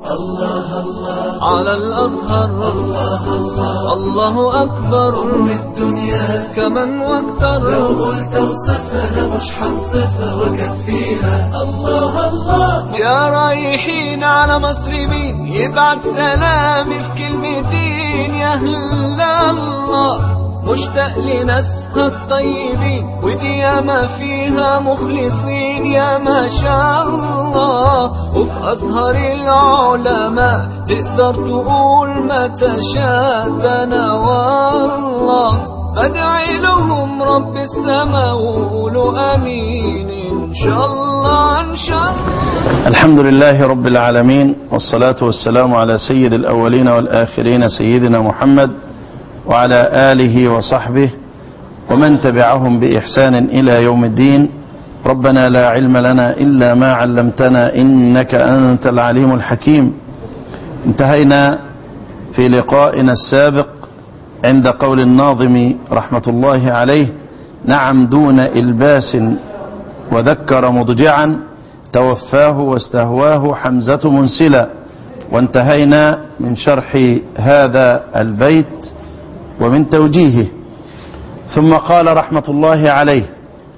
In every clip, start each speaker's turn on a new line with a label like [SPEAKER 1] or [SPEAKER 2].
[SPEAKER 1] الله الله
[SPEAKER 2] على الأزهر
[SPEAKER 1] الله الله
[SPEAKER 2] الله أكبر
[SPEAKER 1] أم الدنيا
[SPEAKER 2] كمن واكتر
[SPEAKER 1] لو قلت وصفها مش حنصفها وكفيها الله الله
[SPEAKER 2] يا رايحين على مصر مين يبعت سلامي في كلمتين يا هلا الله مشتاق لناسها الطيبين ودي ياما فيها مخلصين يا ما شاء الله وفي أزهر العلماء تقدر تقول ما تشاء ده أنا والله بدعي لهم رب السماء وقولوا أمين إن شاء الله إن شاء الله
[SPEAKER 3] الحمد لله رب العالمين والصلاة والسلام على سيد الأولين والآخرين سيدنا محمد وعلى آله وصحبه ومن تبعهم بإحسان إلى يوم الدين ربنا لا علم لنا إلا ما علمتنا إنك أنت العليم الحكيم انتهينا في لقائنا السابق عند قول الناظم رحمة الله عليه نعم دون إلباس وذكر مضجعا توفاه واستهواه حمزة منسلا وانتهينا من شرح هذا البيت ومن توجيهه ثم قال رحمة الله عليه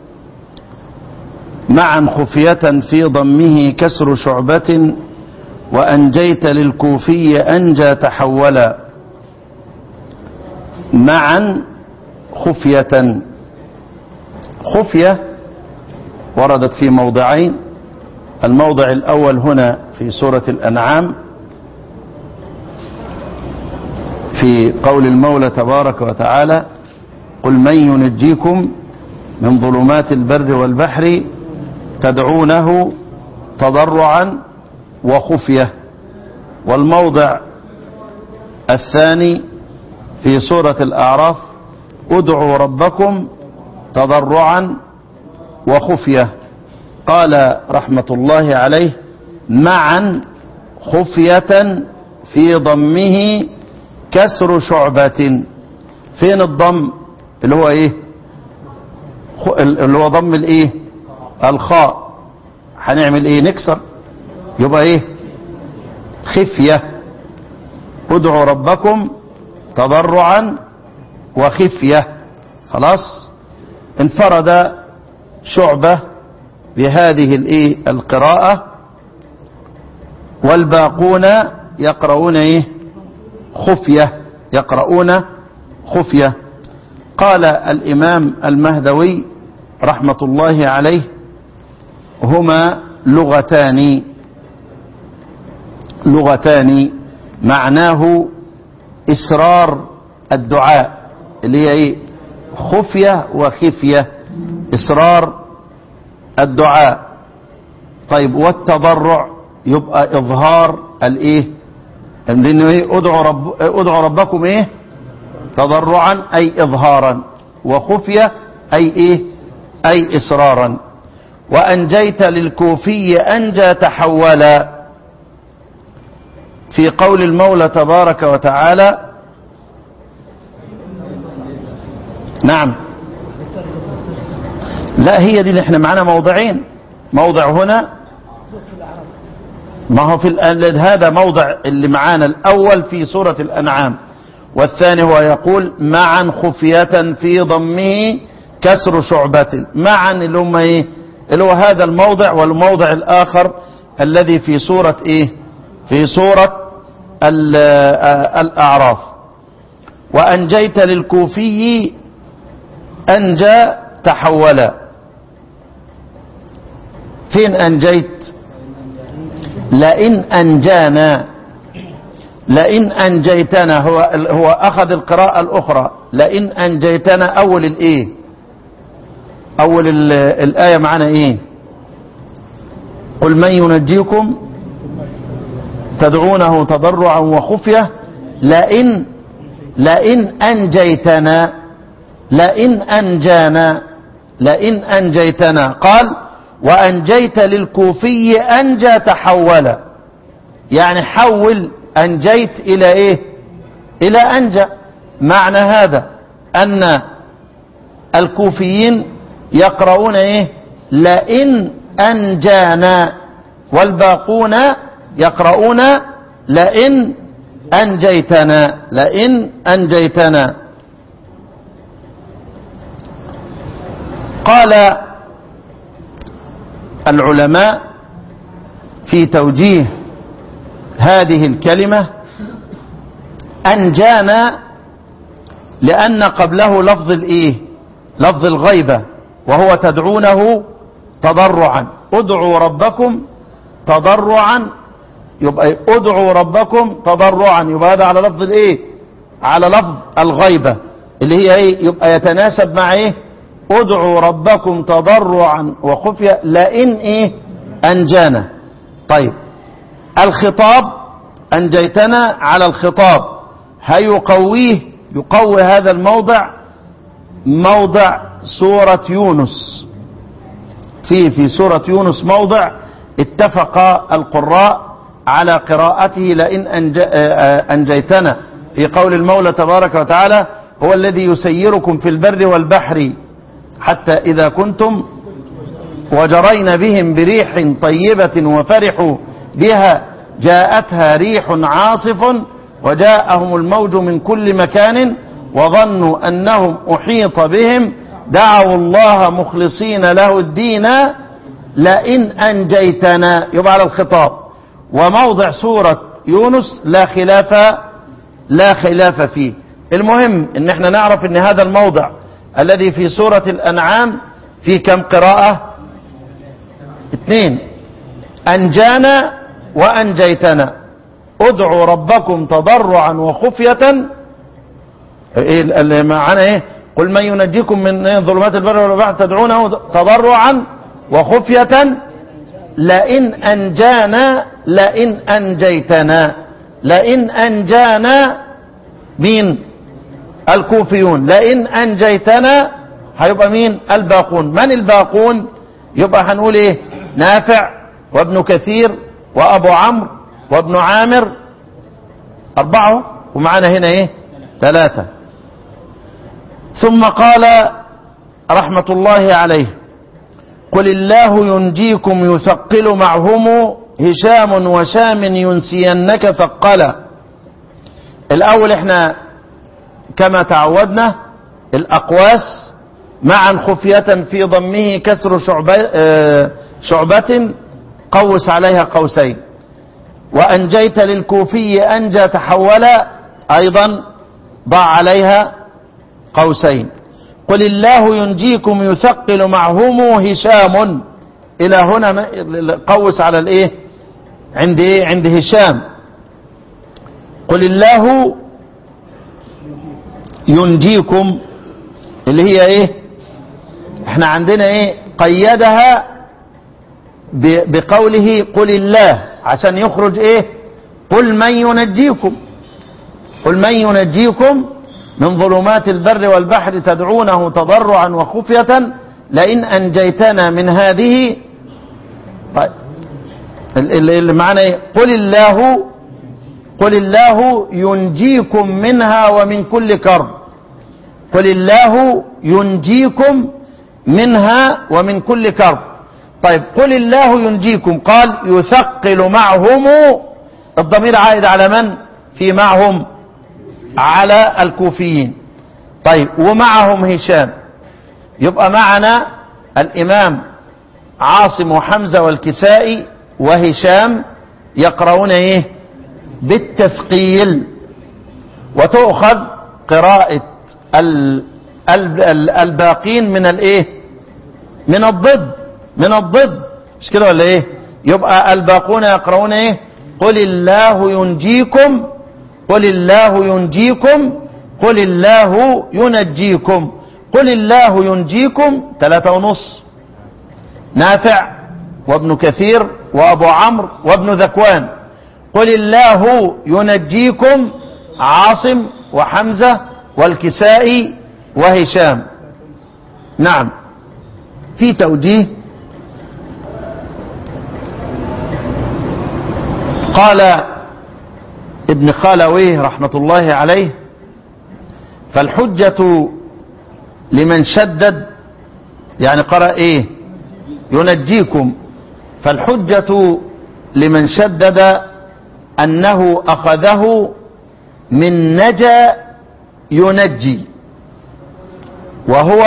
[SPEAKER 3] معا خفية في ضمه كسر شعبة وأنجيت للكوفي أنجى تحولا معا خفية خفية وردت في موضعين الموضع الأول هنا في سورة الأنعام في قول المولى تبارك وتعالى قل من ينجيكم من ظلمات البر والبحر تدعونه تضرعا وخفية والموضع الثاني في سورة الأعراف ادعوا ربكم تضرعا وخفية قال رحمة الله عليه معا خفية في ضمه كسر شعبة فين الضم اللي هو ايه اللي هو ضم الايه الخاء هنعمل ايه نكسر يبقى ايه خفية ادعوا ربكم تضرعا وخفية خلاص انفرد شعبة بهذه الايه القراءة والباقون يقرؤون ايه خفية يقرؤون خفية قال الإمام المهدوي رحمة الله عليه هما لغتان لغتان معناه إسرار الدعاء اللي هي ايه خفية وخفية إسرار الدعاء طيب والتضرع يبقى إظهار الايه لانه ايه ادعوا رب ادعوا ربكم ايه تضرعا اي اظهارا وخفيه اي ايه اي اصرارا وانجيت للكوفي انجى تحولا في قول المولى تبارك وتعالى نعم لا هي دي اللي احنا معانا موضعين موضع هنا ما هو في هذا موضع اللي معانا الأول في سورة الأنعام والثاني هو يقول معا خفية في ضمه كسر شعبة معا اللي هم ايه اللي هو هذا الموضع والموضع الآخر الذي في سورة ايه في سورة الأعراف وأنجيت للكوفي أنجى تحولا فين أنجيت لئن أنجانا لئن أنجيتنا هو هو أخذ القراءة الأخرى لئن أنجيتنا أول الإيه أول الآية معنا إيه قل من ينجيكم تدعونه تضرعا وخفية لئن لئن أنجيتنا لئن أنجانا لئن أنجيتنا قال وأنجيت للكوفي أنجى تحولا يعني حول أنجيت إلى إيه إلى أنجى معنى هذا أن الكوفيين يقرؤون إيه لئن أنجانا والباقون يقرؤون لئن أنجيتنا لئن أنجيتنا قال العلماء في توجيه هذه الكلمة أنجانا لأن قبله لفظ الإيه لفظ الغيبة وهو تدعونه تضرعا ادعوا ربكم تضرعا يبقى ادعوا ربكم تضرعا يبقى هذا على لفظ الايه على لفظ الغيبة اللي هي ايه يبقى يتناسب مع ايه ادعوا ربكم تضرعا وخفية لئن ايه انجانا طيب الخطاب انجيتنا على الخطاب هيقويه يقوي هذا الموضع موضع سورة يونس في في سورة يونس موضع اتفق القراء على قراءته لئن أنج... أنجيتنا في قول المولى تبارك وتعالى هو الذي يسيركم في البر والبحر حتى إذا كنتم وجرين بهم بريح طيبة وفرحوا بها جاءتها ريح عاصف وجاءهم الموج من كل مكان وظنوا أنهم أحيط بهم دعوا الله مخلصين له الدين لئن أنجيتنا يبقى على الخطاب وموضع سورة يونس لا خلاف لا خلاف فيه المهم ان احنا نعرف ان هذا الموضع الذي في سورة الانعام في كم قراءة اثنين انجانا وانجيتنا ادعوا ربكم تضرعا وخفية ايه اللي معانا ايه قل من ينجيكم من ظلمات البر والبحر تدعونه تضرعا وخفية لئن أنجانا لئن أنجيتنا لئن أنجانا مين الكوفيون لئن أنجيتنا هيبقى مين الباقون من الباقون يبقى هنقول ايه نافع وابن كثير وابو عمرو وابن عامر اربعه ومعانا هنا ايه ثلاثة ثم قال رحمة الله عليه قل الله ينجيكم يثقل معهم هشام وشام ينسينك ثقلا الأول احنا كما تعودنا الأقواس معا خفية في ضمه كسر شعبة, شعبة قوس عليها قوسين وأنجيت للكوفي أنجى تحول أيضا ضع عليها قوسين قل الله ينجيكم يثقل معهم هشام الى هنا قوس على الايه عند ايه عند هشام قل الله ينجيكم اللي هي ايه احنا عندنا ايه قيدها بقوله قل الله عشان يخرج ايه قل من ينجيكم قل من ينجيكم من ظلمات البر والبحر تدعونه تضرعا وخفية لئن أنجيتنا من هذه طيب اللي معنا ايه قل الله قل الله ينجيكم منها ومن كل كرب قل الله ينجيكم منها ومن كل كرب طيب قل الله ينجيكم قال يثقل معهم الضمير عائد على من في معهم على الكوفيين طيب ومعهم هشام يبقى معنا الإمام عاصم وحمزة والكسائي وهشام يقرؤون ايه بالتثقيل وتؤخذ قراءة ال ال ال الباقين من الايه من الضد من الضد مش كده ولا ايه يبقى الباقون يقرؤون ايه قل الله ينجيكم قل الله ينجيكم قل الله ينجيكم قل الله ينجيكم ثلاثة ونص نافع وابن كثير وابو عمرو وابن ذكوان قل الله ينجيكم عاصم وحمزة والكسائي وهشام نعم في توجيه قال ابن خالويه رحمة الله عليه فالحجة لمن شدد يعني قرأ ايه ينجيكم فالحجة لمن شدد أنه أخذه من نجا ينجي وهو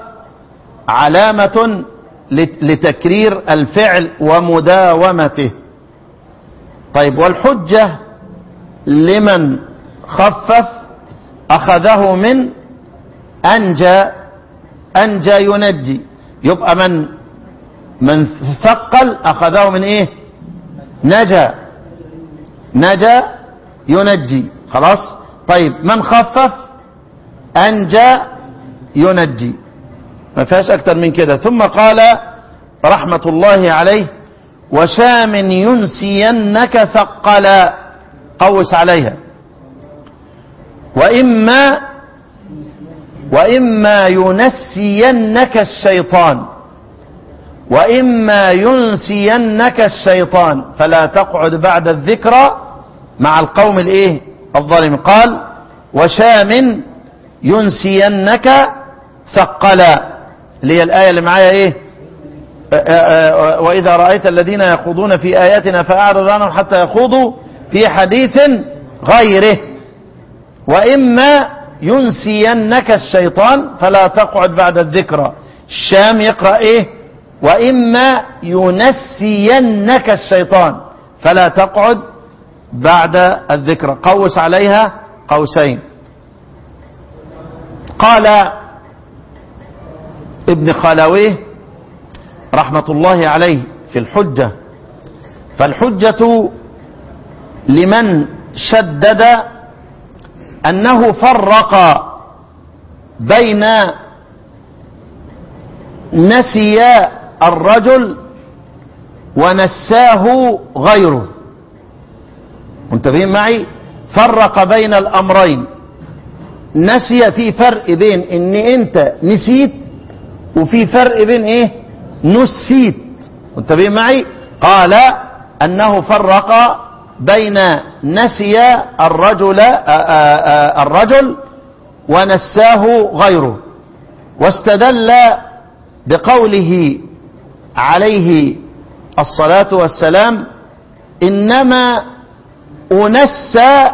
[SPEAKER 3] علامة لتكرير الفعل ومداومته طيب والحجة لمن خفف أخذه من أنجى أنجى ينجي يبقى من من ثقل أخذه من إيه نجا نجا ينجي خلاص طيب من خفف أنجى ينجي ما فيهاش أكتر من كده ثم قال رحمة الله عليه وشام ينسينك ثقلا قوس عليها وإما وإما ينسينك الشيطان وإما ينسينك الشيطان فلا تقعد بعد الذكرى مع القوم الايه الظالم قال وشام ينسينك ثقلا اللي هي الآية اللي معايا ايه وإذا رأيت الذين يخوضون في آياتنا فأعرض عنهم حتى يخوضوا في حديث غيره وإما ينسينك الشيطان فلا تقعد بعد الذكرى الشام يقرأ ايه وإما ينسينك الشيطان فلا تقعد بعد الذكرى قوس عليها قوسين قال ابن خلويه رحمة الله عليه في الحجة فالحجة لمن شدد أنه فرق بين نسي الرجل ونساه غيره منتبهين معي فرق بين الأمرين نسي في فرق بين ان انت نسيت وفي فرق بين ايه نسيت منتبهين معي قال انه فرق بين نسي الرجل آآ آآ الرجل ونساه غيره واستدل بقوله عليه الصلاة والسلام إنما أنسى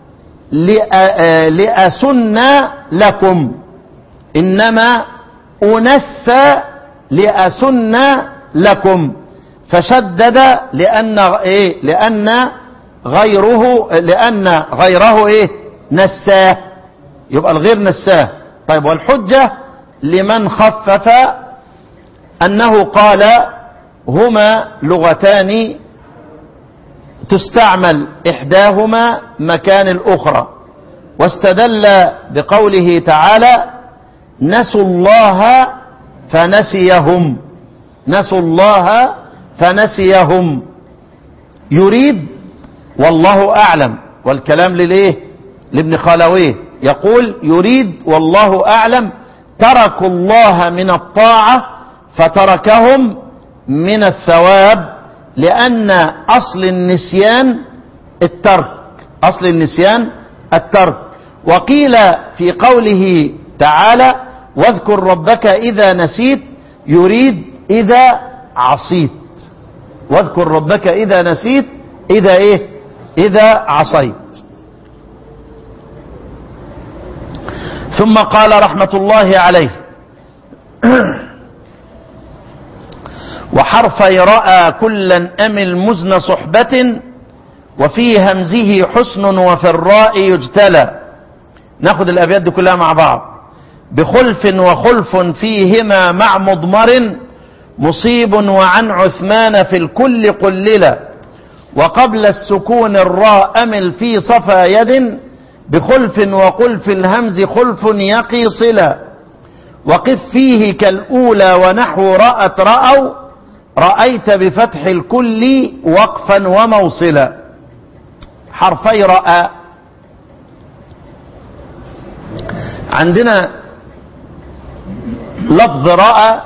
[SPEAKER 3] لأسن لكم إنما أنسى لأسن لكم فشدد لأن إيه لأن غيره لأن غيره إيه نساه يبقى الغير نساه طيب والحجة لمن خفف أنه قال هما لغتان تستعمل إحداهما مكان الأخرى واستدل بقوله تعالى نسوا الله فنسيهم نسوا الله فنسيهم يريد والله أعلم والكلام لليه لابن خالويه يقول يريد والله أعلم تركوا الله من الطاعة فتركهم من الثواب لأن أصل النسيان الترك أصل النسيان الترك وقيل في قوله تعالى واذكر ربك إذا نسيت يريد إذا عصيت واذكر ربك إذا نسيت إذا إيه إذا عصيت ثم قال رحمة الله عليه وحرفي رأى كلا أمل مزن صحبة وفي همزه حسن وفي الراء يجتلى ناخد الأبيات دي كلها مع بعض بخلف وخلف فيهما مع مضمر مصيب وعن عثمان في الكل قللا وقبل السكون الراء أمل في صفا يد بخلف وقلف الهمز خلف يقي صلا وقف فيه كالأولى ونحو رأت رأوا رأيت بفتح الكل وقفا وموصلا حرفي رأى عندنا لفظ رأى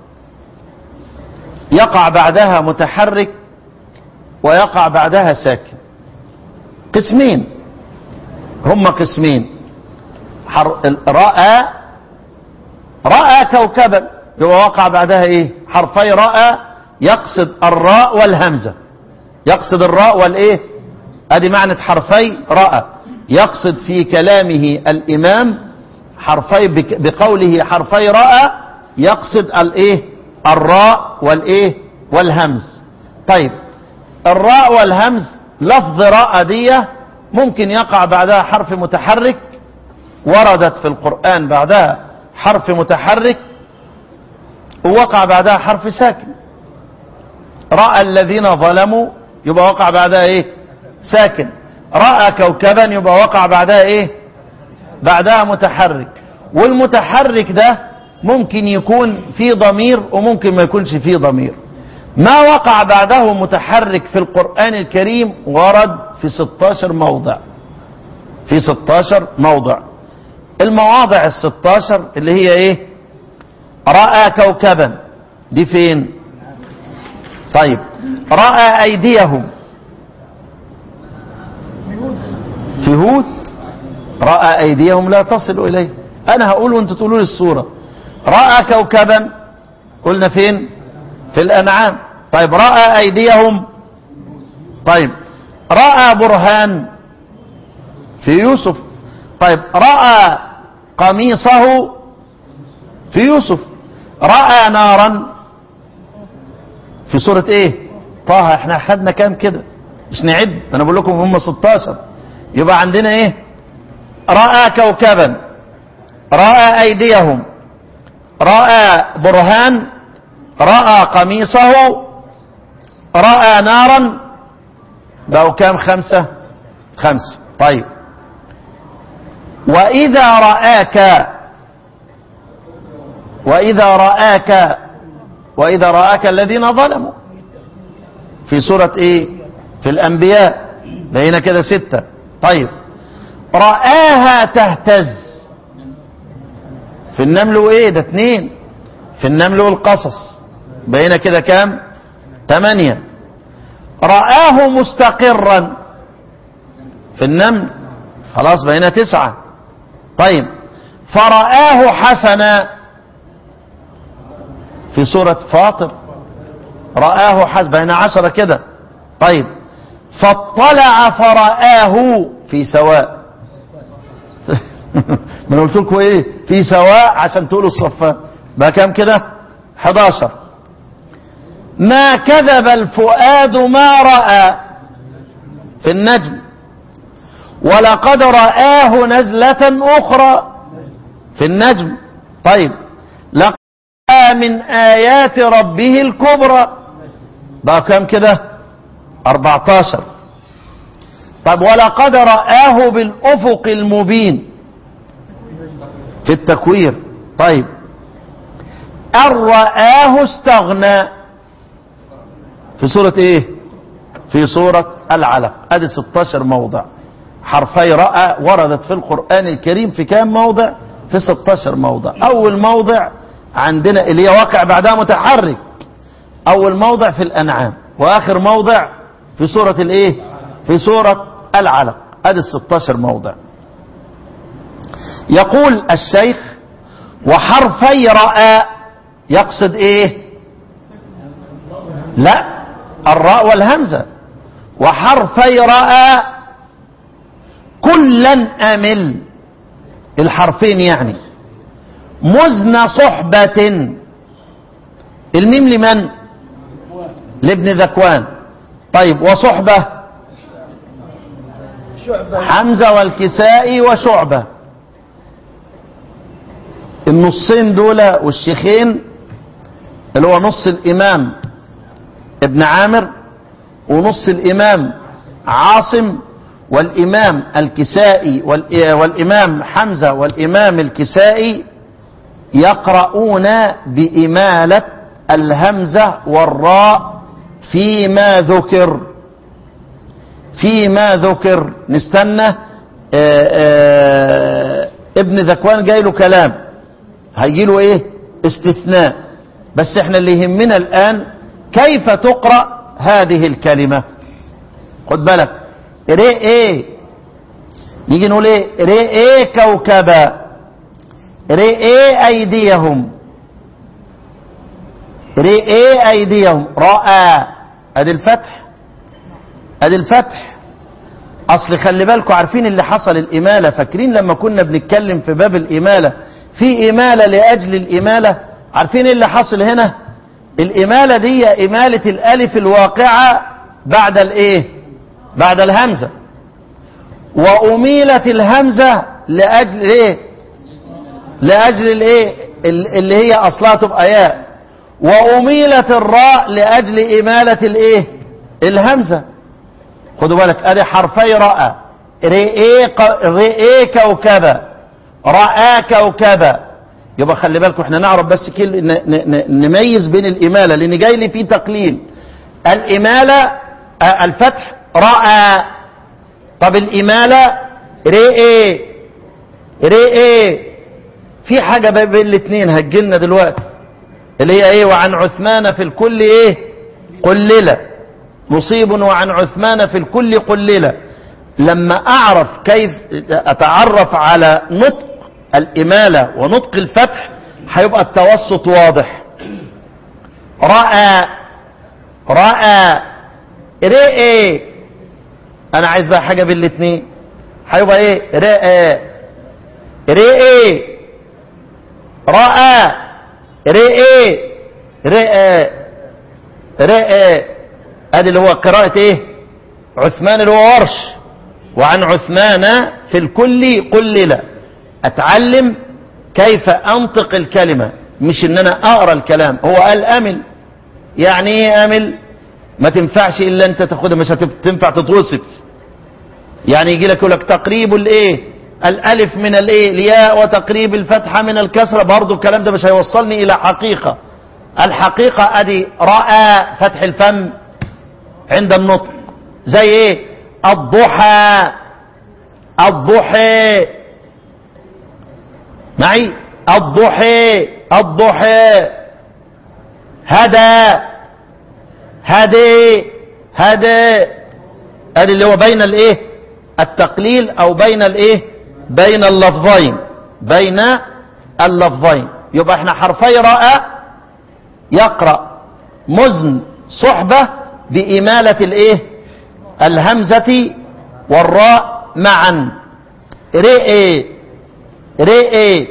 [SPEAKER 3] يقع بعدها متحرك ويقع بعدها ساكن قسمين هم قسمين حر... رأى رأى كوكبا يبقى وقع بعدها ايه حرفي رأى يقصد الراء والهمزة يقصد الراء والايه ادي معنى حرفي رأى يقصد في كلامه الامام حرفي بك- بقوله حرفي رأى يقصد الايه الراء والايه والهمز طيب الراء والهمز لفظ راء دي ممكن يقع بعدها حرف متحرك وردت في القرآن بعدها حرف متحرك ووقع بعدها حرف ساكن رأى الذين ظلموا يبقى وقع بعدها ايه ساكن رأى كوكبا يبقى وقع بعدها ايه بعدها متحرك والمتحرك ده ممكن يكون فيه ضمير وممكن ما يكونش فيه ضمير ما وقع بعده متحرك في القرآن الكريم ورد في 16 موضع في 16 موضع المواضع ال 16 اللي هي ايه رأى كوكبا دي فين طيب رأى أيديهم في هود رأى أيديهم لا تصل إليه أنا هقول وأنتوا تقولوا لي الصورة رأى كوكبا قلنا فين في الأنعام طيب رأى أيديهم طيب رأى برهان في يوسف طيب رأى قميصه في يوسف رأى نارا في سورة ايه طه احنا خدنا كام كده مش نعد انا بقول لكم هم 16 يبقى عندنا ايه رأى كوكبا رأى ايديهم رأى برهان رأى قميصه رأى نارا بقوا كام خمسة خمسة طيب وإذا رآك وإذا رآك وإذا رآك الذين ظلموا في سورة إيه في الأنبياء بين كده ستة طيب رآها تهتز في النمل وإيه ده اتنين في النمل والقصص بين كده كام تمانية رآه مستقرا في النمل خلاص بين تسعة طيب فرآه حسنا في سورة فاطر رآه حسن بين عشرة كده طيب فاطلع فرآه في سواء ما انا قلت لكم ايه في سواء عشان تقولوا الصفات بقى كام كده 11 ما كذب الفؤاد ما رأى في النجم ولقد رآه نزلة أخرى في النجم طيب لقد رأى من آيات ربه الكبرى بقى كام كده 14 طيب ولقد رآه بالأفق المبين في التكوير طيب أن رآه استغنى في سورة ايه في سورة العلق ادي 16 موضع حرفي رأى وردت في القرآن الكريم في كام موضع في 16 موضع اول موضع عندنا اللي هي واقع بعدها متحرك اول موضع في الانعام واخر موضع في سورة الايه في سورة العلق ادي 16 موضع يقول الشيخ وحرفي رأى يقصد ايه لا الراء والهمزة وحرفي رأى كلا أمل الحرفين يعني مزن صحبة الميم لمن لابن ذكوان طيب وصحبة حمزة والكسائي وشعبة النصين دول والشيخين اللي هو نص الإمام ابن عامر ونص الإمام عاصم والإمام الكسائي والإمام حمزة والإمام الكسائي يقرؤون بإمالة الهمزة والراء فيما ذكر فيما ذكر نستنى آآ آآ ابن ذكوان جاي له كلام هيجي له ايه استثناء بس احنا اللي يهمنا الآن كيف تقرأ هذه الكلمة خد بالك ري ايه نيجي نقول ايه ري ايه كوكبا ري ايه ايديهم ري ايه ايديهم رأى ادي الفتح ادي الفتح اصل خلي بالكم عارفين اللي حصل الاماله فاكرين لما كنا بنتكلم في باب الاماله في اماله لاجل الاماله عارفين اللي حصل هنا الاماله دي اماله الالف الواقعه بعد الايه بعد الهمزه واميلت الهمزه لاجل ايه لاجل الايه اللي هي اصلها تبقى ياء واميلت الراء لاجل اماله الايه الهمزه خدوا بالك ادي حرفي راى رئي رئي كوكبه راى كوكبه يبقى خلي بالكم احنا نعرف بس كل ن- ن- نميز بين الاماله لان جاي لي فيه تقليل الاماله آه، الفتح راى طب الاماله رئي رئي في حاجه بقى بين الاثنين هتجيلنا دلوقتي اللي هي ايه وعن عثمان في الكل ايه قلله مصيب وعن عثمان في الكل قلله لما اعرف كيف اتعرف على نطق الاماله ونطق الفتح هيبقى التوسط واضح راى راى رئي انا عايز بقى حاجه بين الاثنين هيبقى ايه رئي رئي راى رئي رئي رئي ادي اللي هو قراءة ايه عثمان اللي هو ورش وعن عثمان في الكل قلل اتعلم كيف انطق الكلمة مش ان انا اقرا الكلام هو قال امل يعني ايه امل ما تنفعش الا انت تاخدها مش هتنفع تتوصف يعني يجي لك يقول لك تقريب الايه الالف من الايه الياء وتقريب الفتحه من الكسره برضه الكلام ده مش هيوصلني الى حقيقه الحقيقه ادي راى فتح الفم عند النطق زي ايه الضحى الضحى معي الضحى الضحى هدى هدي هدي ادي اللي هو بين الايه التقليل او بين الايه بين اللفظين بين اللفظين يبقى احنا حرفي راى يقرا مزن صحبه باماله الايه الهمزه والراء معا رئي رئي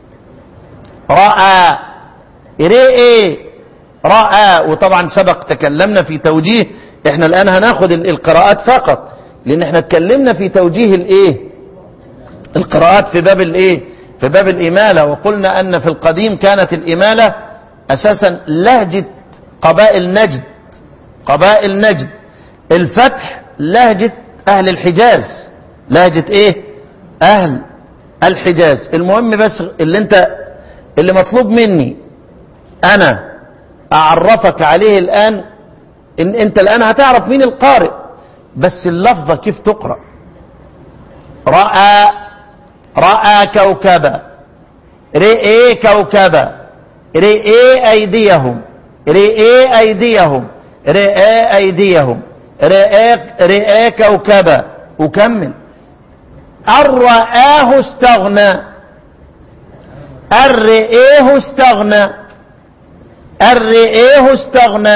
[SPEAKER 3] راى رئي راى وطبعا سبق تكلمنا في توجيه احنا الان هناخد ال- القراءات فقط لان احنا اتكلمنا في توجيه الايه القراءات في باب الايه في باب الاماله وقلنا ان في القديم كانت الاماله اساسا لهجه قبائل نجد قبائل نجد الفتح لهجه اهل الحجاز لهجه ايه اهل الحجاز المهم بس اللي انت اللي مطلوب مني انا اعرفك عليه الان ان انت الان هتعرف مين القارئ بس اللفظة كيف تقرأ رأى رأى كوكبا رئي كوكبا رئي أيديهم رئي أيديهم رئي أيديهم رئي, رئي كوكبا وكمل الرآه استغنى الرئيه استغنى الرئيه استغنى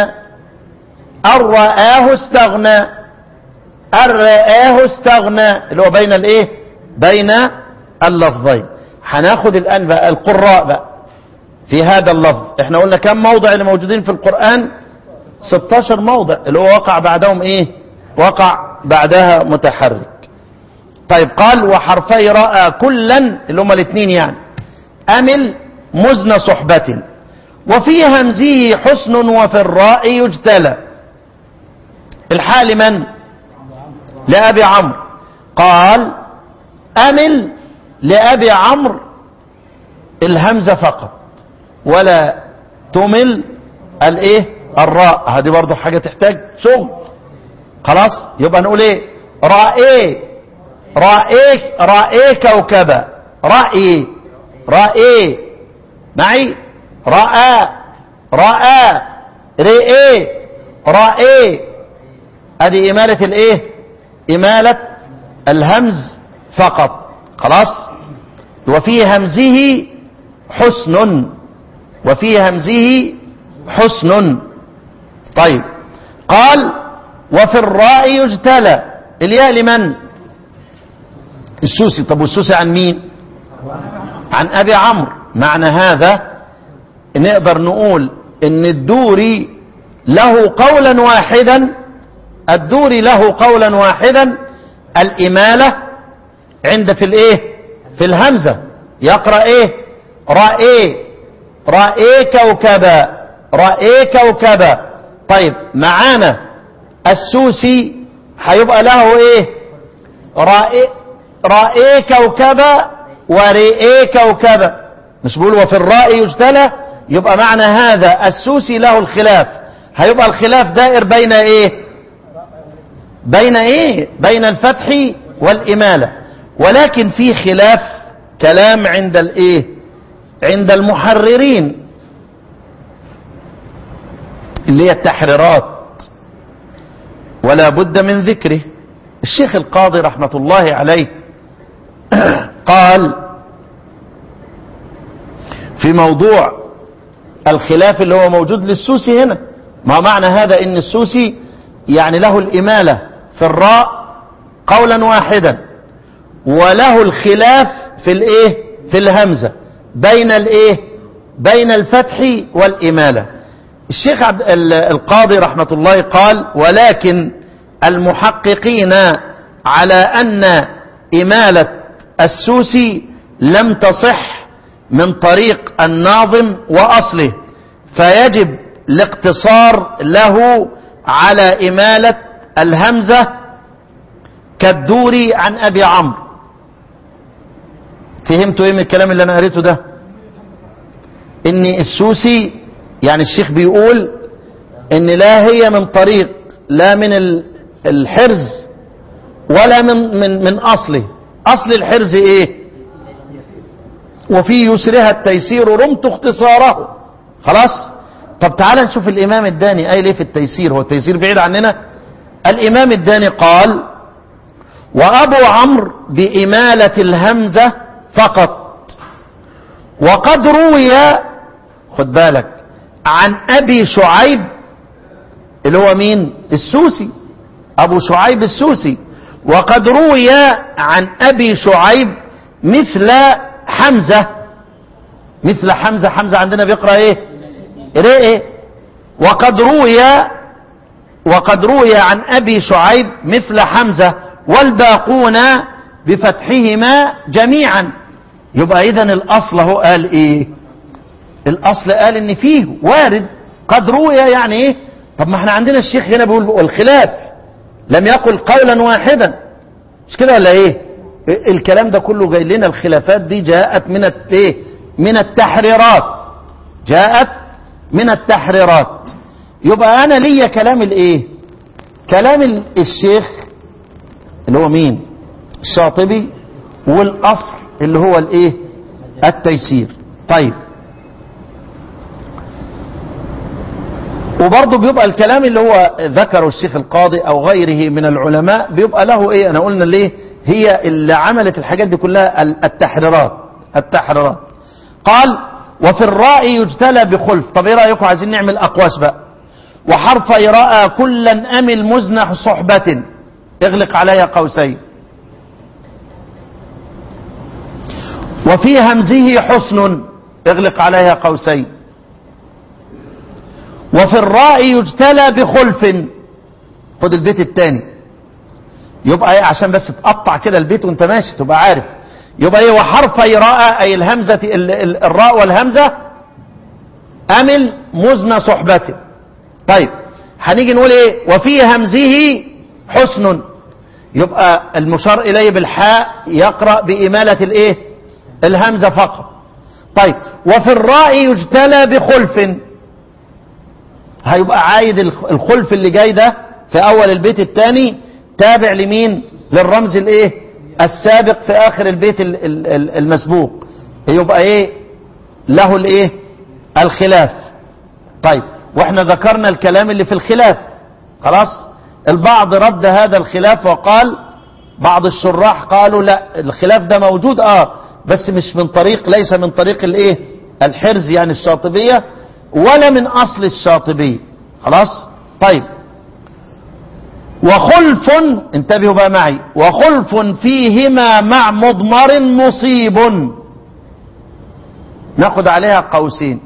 [SPEAKER 3] الرآه استغنى الرآه استغنى اللي هو بين الايه بين اللفظين هناخد الان بقى القراء بقى في هذا اللفظ احنا قلنا كم موضع اللي موجودين في القرآن 16 موضع اللي هو وقع بعدهم ايه وقع بعدها متحرك طيب قال وحرفي رأى كلا اللي هما الاثنين يعني أمل مزن صحبة وفي همزه حسن وفي الراء يجتلى الحال من لأبي عمرو قال أمل لأبي عمرو الهمزة فقط ولا تمل الايه الراء هذه برضه حاجة تحتاج شغل خلاص يبقى نقول ايه رأي رأي رأي كوكبة رأي رأي معي رأى رأى رئي رأي ادي إمالة الايه إمالة الهمز فقط خلاص وفي همزه حسن وفي همزه حسن طيب قال وفي الراء يجتلى الياء لمن السوسي طب والسوسي عن مين عن ابي عمرو معنى هذا نقدر نقول ان الدوري له قولا واحدا الدوري له قولا واحدا الاماله عند في الايه في الهمزه يقرا ايه رأي رأي كوكبا رأي كوكبا طيب معانا السوسي هيبقى له ايه رأي رأي كوكبا ورئي كوكبا مش بيقول وفي الراء يجتلى يبقى معنى هذا السوسي له الخلاف هيبقى الخلاف دائر بين ايه بين ايه بين الفتح والإمالة ولكن في خلاف كلام عند الايه عند المحررين اللي هي التحريرات ولا بد من ذكره الشيخ القاضي رحمة الله عليه قال في موضوع الخلاف اللي هو موجود للسوسي هنا ما معنى هذا ان السوسي يعني له الإمالة في الراء قولا واحدا وله الخلاف في الايه في الهمزة بين الايه بين الفتح والإمالة الشيخ عبد القاضي رحمة الله قال ولكن المحققين على أن إمالة السوسي لم تصح من طريق الناظم وأصله فيجب الاقتصار له على إمالة الهمزة كالدوري عن أبي عمرو فهمتوا ايه من الكلام اللي انا قريته ده ان السوسي يعني الشيخ بيقول ان لا هي من طريق لا من الحرز ولا من من من اصله اصل الحرز ايه وفي يسرها التيسير رمت اختصاره خلاص طب تعال نشوف الامام الداني قايل ايه في التيسير هو التيسير بعيد عننا الامام الداني قال وابو عمرو باماله الهمزه فقط وقد روي خد بالك عن ابي شعيب اللي هو مين السوسي ابو شعيب السوسي وقد روي عن ابي شعيب مثل حمزه مثل حمزه حمزه عندنا بيقرا ايه رئه وقد روي وقد روي عن ابي شعيب مثل حمزه والباقون بفتحهما جميعا يبقى اذا الاصل هو قال ايه الاصل قال ان فيه وارد قد روي يعني ايه طب ما احنا عندنا الشيخ هنا بيقول الخلاف لم يقل قولا واحدا مش كده ولا ايه الكلام ده كله جاي لنا الخلافات دي جاءت من ايه من التحريرات جاءت من التحريرات يبقى انا ليا كلام الايه كلام الشيخ اللي هو مين الشاطبي والاصل اللي هو الايه التيسير طيب وبرضه بيبقى الكلام اللي هو ذكره الشيخ القاضي او غيره من العلماء بيبقى له ايه انا قلنا ليه هي اللي عملت الحاجات دي كلها التحريرات التحريرات قال وفي الراء يجتلى بخلف طب ايه رايكم عايزين نعمل اقواس بقى وحرف راى كلا امل مزنح صحبه اغلق عليها قوسين وفي همزه حسن اغلق عليها قوسين وفي الراء يجتلى بخلف خد البيت الثاني يبقى ايه عشان بس تقطع كده البيت وانت ماشي تبقى عارف يبقى ايه وحرفي راء اي الهمزه ال- ال- الراء والهمزه امل مزن صحبته طيب هنيجي نقول ايه وفي همزه حسن يبقى المشار اليه بالحاء يقرا باماله الايه الهمزه فقط طيب وفي الراء يجتلى بخلف هيبقى عايد الخ- الخلف اللي جاي ده في اول البيت الثاني تابع لمين للرمز الايه السابق في اخر البيت ال- ال- ال- المسبوق يبقى ايه له الايه الخلاف طيب واحنا ذكرنا الكلام اللي في الخلاف خلاص البعض رد هذا الخلاف وقال بعض الشراح قالوا لا الخلاف ده موجود اه بس مش من طريق ليس من طريق الايه الحرز يعني الشاطبية ولا من اصل الشاطبية خلاص طيب وخلف انتبهوا بقى معي وخلف فيهما مع مضمر مصيب ناخد عليها قوسين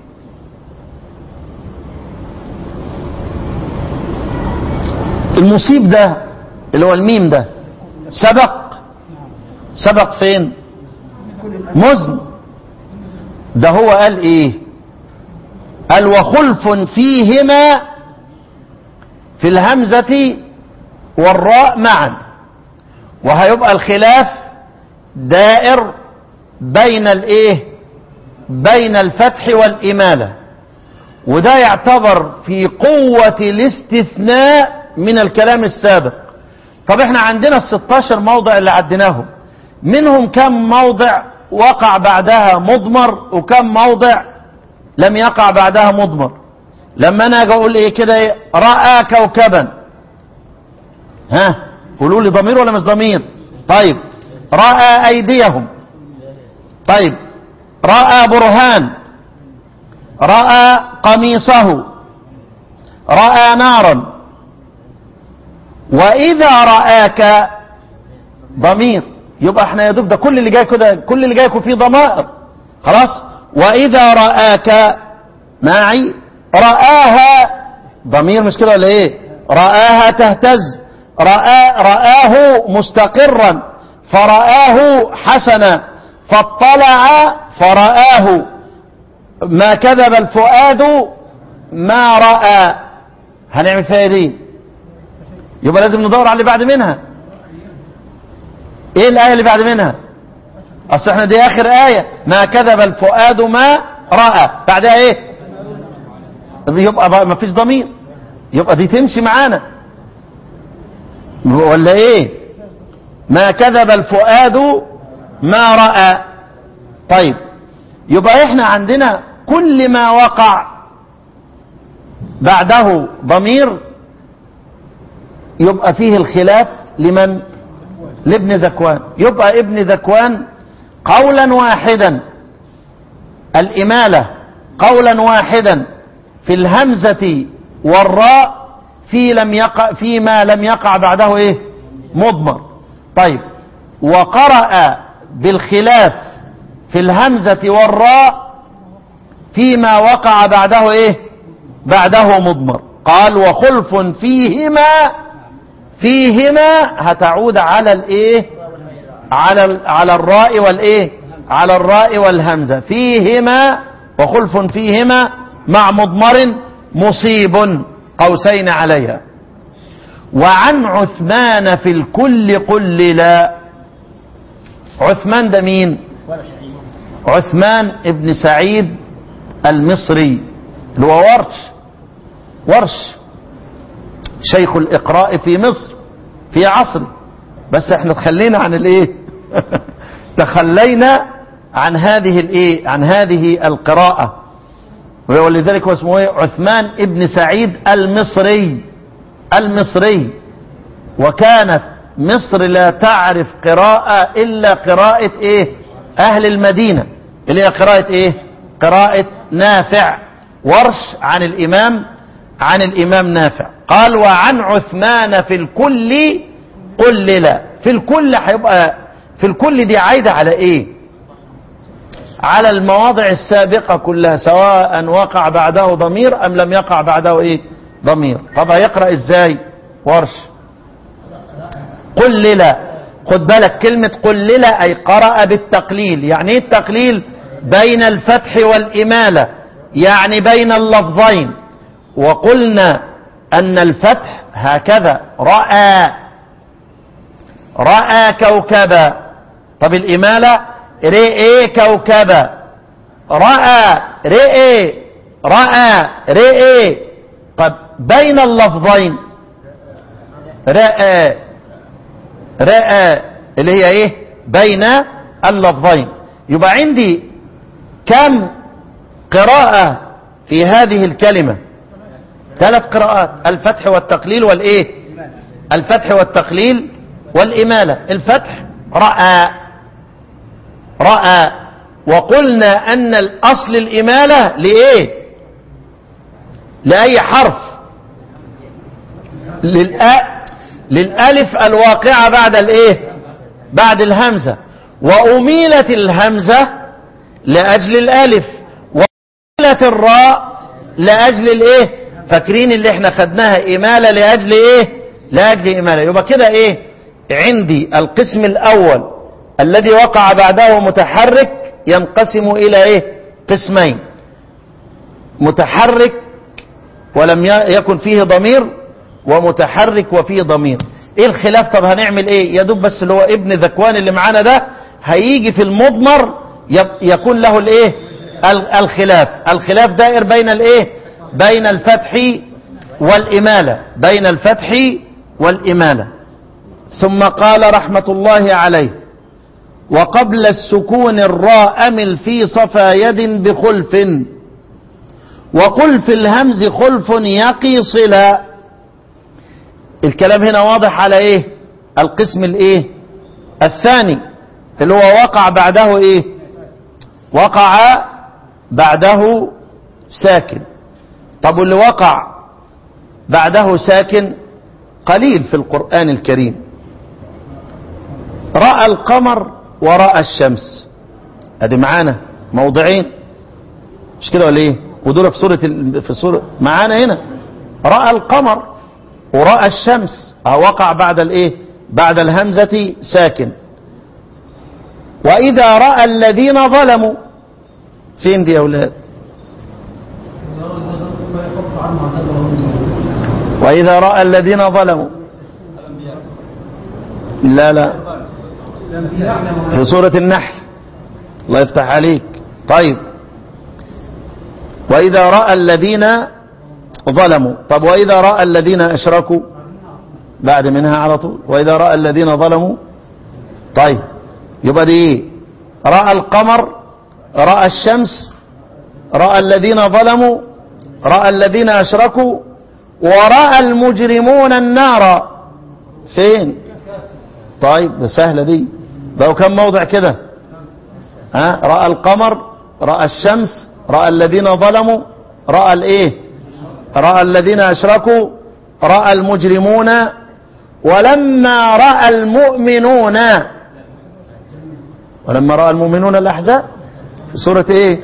[SPEAKER 3] المصيب ده اللي هو الميم ده سبق سبق فين مزن ده هو قال ايه قال وخلف فيهما في الهمزة والراء معا وهيبقى الخلاف دائر بين الايه بين الفتح والإمالة وده يعتبر في قوة الاستثناء من الكلام السابق طب احنا عندنا ال 16 موضع اللي عديناهم منهم كم موضع وقع بعدها مضمر وكم موضع لم يقع بعدها مضمر لما انا اجي اقول ايه كده ايه راى كوكبا ها قولوا لي ضمير ولا مش ضمير طيب راى ايديهم طيب راى برهان راى قميصه راى نارا واذا راك ضمير يبقى احنا يا دوب ده كل اللي جاي كده كل اللي جاي يكون فيه ضمائر خلاص واذا راك معي رآها ضمير مش كده ولا ايه رآها تهتز رآ رآه مستقرا فرآه حسنا فاطلع فرآه ما كذب الفؤاد ما رأى هنعمل فيها دي يبقى لازم ندور على اللي بعد منها ايه الآية اللي بعد منها اصل احنا دي اخر آية ما كذب الفؤاد ما رأى بعدها ايه يبقى ما فيش ضمير يبقى دي تمشي معانا ولا ايه ما كذب الفؤاد ما رأى طيب يبقى احنا عندنا كل ما وقع بعده ضمير يبقى فيه الخلاف لمن لابن ذكوان يبقى ابن ذكوان قولا واحدا الإمالة قولا واحدا في الهمزة والراء في لم يقع فيما لم يقع بعده ايه مضمر طيب وقرأ بالخلاف في الهمزة والراء فيما وقع بعده ايه بعده مضمر قال وخلف فيهما فيهما هتعود على الايه على ال- على الراء والايه على الراء والهمزة فيهما وخلف فيهما مع مضمر مصيب قوسين عليها وعن عثمان في الكل قل لا عثمان ده مين عثمان ابن سعيد المصري اللي هو ورش ورش شيخ الإقراء في مصر في عصر بس احنا تخلينا عن الايه تخلينا عن هذه الايه عن هذه القراءة ولذلك هو اسمه ايه عثمان ابن سعيد المصري المصري وكانت مصر لا تعرف قراءة إلا قراءة إيه أهل المدينة اللي هي قراءة إيه قراءة نافع ورش عن الإمام عن الإمام نافع قال وعن عثمان في الكل قل لا في الكل هيبقى في الكل دي عايدة على إيه على المواضع السابقة كلها سواء وقع بعده ضمير أم لم يقع بعده إيه ضمير طب هيقرأ إزاي ورش قلل خد بالك كلمة قلل أي قرأ بالتقليل يعني ايه التقليل بين الفتح والإمالة يعني بين اللفظين وقلنا أن الفتح هكذا رأى رأى كوكبا طب الإمالة رئي كوكبا رأى رئي رأى رئي طب بين اللفظين رأى رأى اللي هي ايه بين اللفظين يبقى عندي كم قراءة في هذه الكلمة ثلاث قراءات الفتح والتقليل والايه الفتح والتقليل والإمالة الفتح رأى رأى وقلنا أن الأصل الإمالة لإيه لأي حرف للآ للألف الواقعة بعد الإيه بعد الهمزة وأميلت الهمزة لأجل الألف وأميلت الراء لأجل الإيه فاكرين اللي احنا خدناها إمالة لأجل إيه لأجل إمالة يبقى كده إيه عندي القسم الأول الذي وقع بعده متحرك ينقسم إلى إيه قسمين متحرك ولم ي- يكن فيه ضمير ومتحرك وفيه ضمير ايه الخلاف طب هنعمل ايه يا دوب بس اللي هو ابن ذكوان اللي معانا ده هيجي في المضمر يب- يكون له الايه ال- الخلاف الخلاف دائر بين الايه بين الفتح والإمالة بين الفتح والإمالة ثم قال رحمة الله عليه وقبل السكون الراء أمل في صفا يد بخلف وقل في الهمز خلف يقي صلا الكلام هنا واضح على ايه القسم الايه الثاني اللي هو وقع بعده ايه وقع بعده ساكن طب واللي وقع بعده ساكن قليل في القرآن الكريم رأى القمر ورأى الشمس ادي معانا موضعين مش كده ولا ايه ودول في سورة ال- في سورة معانا هنا رأى القمر ورأى الشمس اه وقع بعد الايه بعد الهمزة ساكن وإذا رأى الذين ظلموا فين دي يا أولاد وإذا رأى الذين ظلموا لا لا في سورة النحل الله يفتح عليك طيب وإذا رأى الذين ظلموا طب وإذا رأى الذين أشركوا بعد منها على طول وإذا رأى الذين ظلموا طيب يبقى دي إيه رأى القمر رأى الشمس رأى الذين ظلموا رأى الذين أشركوا ورأى المجرمون النار فين طيب ده سهلة دي بقوا كم موضع كده ها رأى القمر رأى الشمس رأى الذين ظلموا رأى الايه رأى الذين أشركوا رأى المجرمون ولما رأى المؤمنون ولما رأى المؤمنون الأحزاب في سورة ايه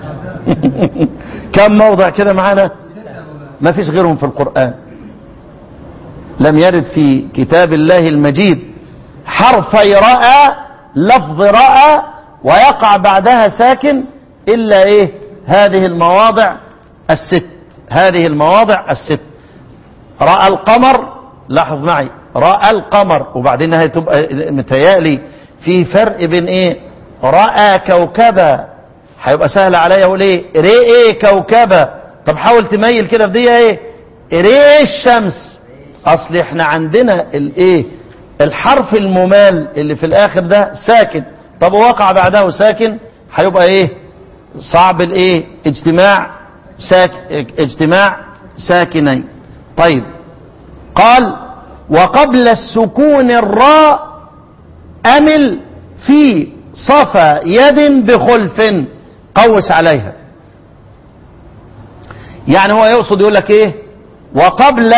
[SPEAKER 3] كم موضع كده معانا ما فيش غيرهم في القرآن لم يرد في كتاب الله المجيد حرفي رأى لفظ رأى ويقع بعدها ساكن إلا إيه هذه المواضع الست هذه المواضع الست رأى القمر لاحظ معي رأى القمر وبعدين هتبقى متهيألي في فرق بين ايه رأى كوكبا هيبقى سهل عليا اقول ايه رئي كوكبا طب حاول تميل كده في دي ايه رئي الشمس اصل احنا عندنا الايه الحرف الممال اللي في الاخر ده ساكن طب وقع بعده ساكن هيبقى ايه صعب الايه اجتماع ساك اجتماع ساكنين طيب قال وقبل السكون الراء أمل في صفا يد بخلف قوس عليها يعني هو يقصد يقول لك ايه وقبل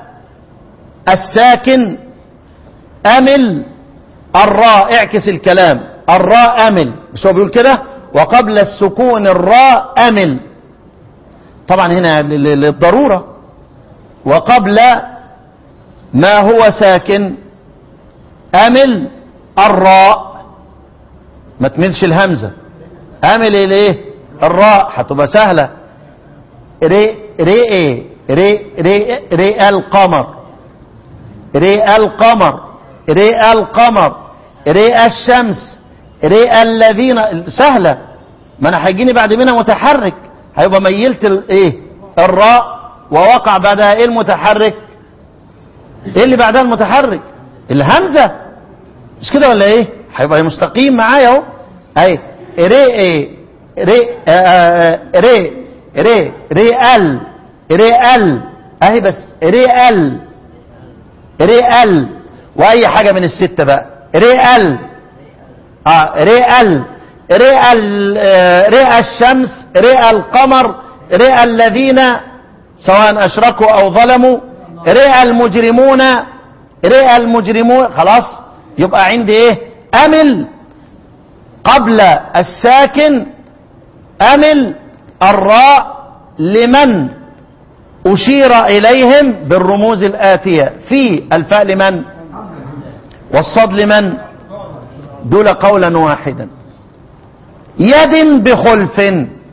[SPEAKER 3] الساكن أمل الراء اعكس الكلام الراء أمل مش هو بيقول كده وقبل السكون الراء أمل طبعا هنا للضرورة وقبل ما هو ساكن أمل الراء ما تملش الهمزة أمل الايه الراء هتبقى سهلة ري ري ري ري ري القمر ري القمر ري القمر ري الشمس ري الذين سهلة ما انا هيجيني بعد منها متحرك هيبقى ميلت الايه الراء ووقع بعدها ايه المتحرك ايه اللي بعدها المتحرك الهمزة مش كده ولا ايه هيبقى مستقيم معايا اهو اي ري ايه ري آه ري ري ري ال ري ال اهي بس ري ال ري ال واي حاجة من الستة بقى ري ال اه ري ال ري ال ري الشمس ري القمر ري الذين سواء اشركوا او ظلموا رئ المجرمون رئ المجرمون خلاص يبقى عندي ايه امل قبل الساكن امل الراء لمن اشير اليهم بالرموز الاتيه في الفاء لمن والصاد لمن دول قولا واحدا يد بخلف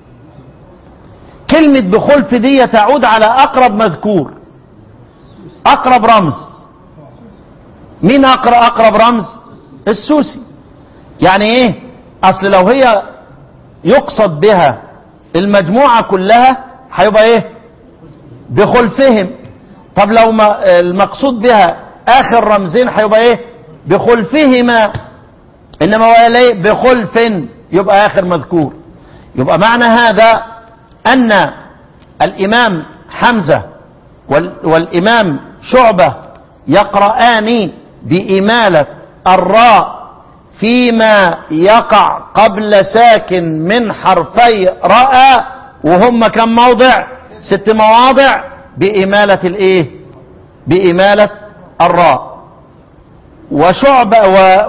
[SPEAKER 3] كلمة بخلف دي تعود على أقرب مذكور أقرب رمز مين أقرب, أقرب رمز السوسي يعني إيه أصل لو هي يقصد بها المجموعة كلها هيبقى إيه بخلفهم طب لو ما المقصود بها آخر رمزين هيبقى إيه بخلفهما إنما هو قال إيه بخلف يبقى آخر مذكور يبقى معنى هذا أن الإمام حمزة وال والإمام شعبة يقرآن بإمالة الراء فيما يقع قبل ساكن من حرفي رأى وهم كم موضع ست مواضع بإمالة الإيه بإمالة الراء وشعبة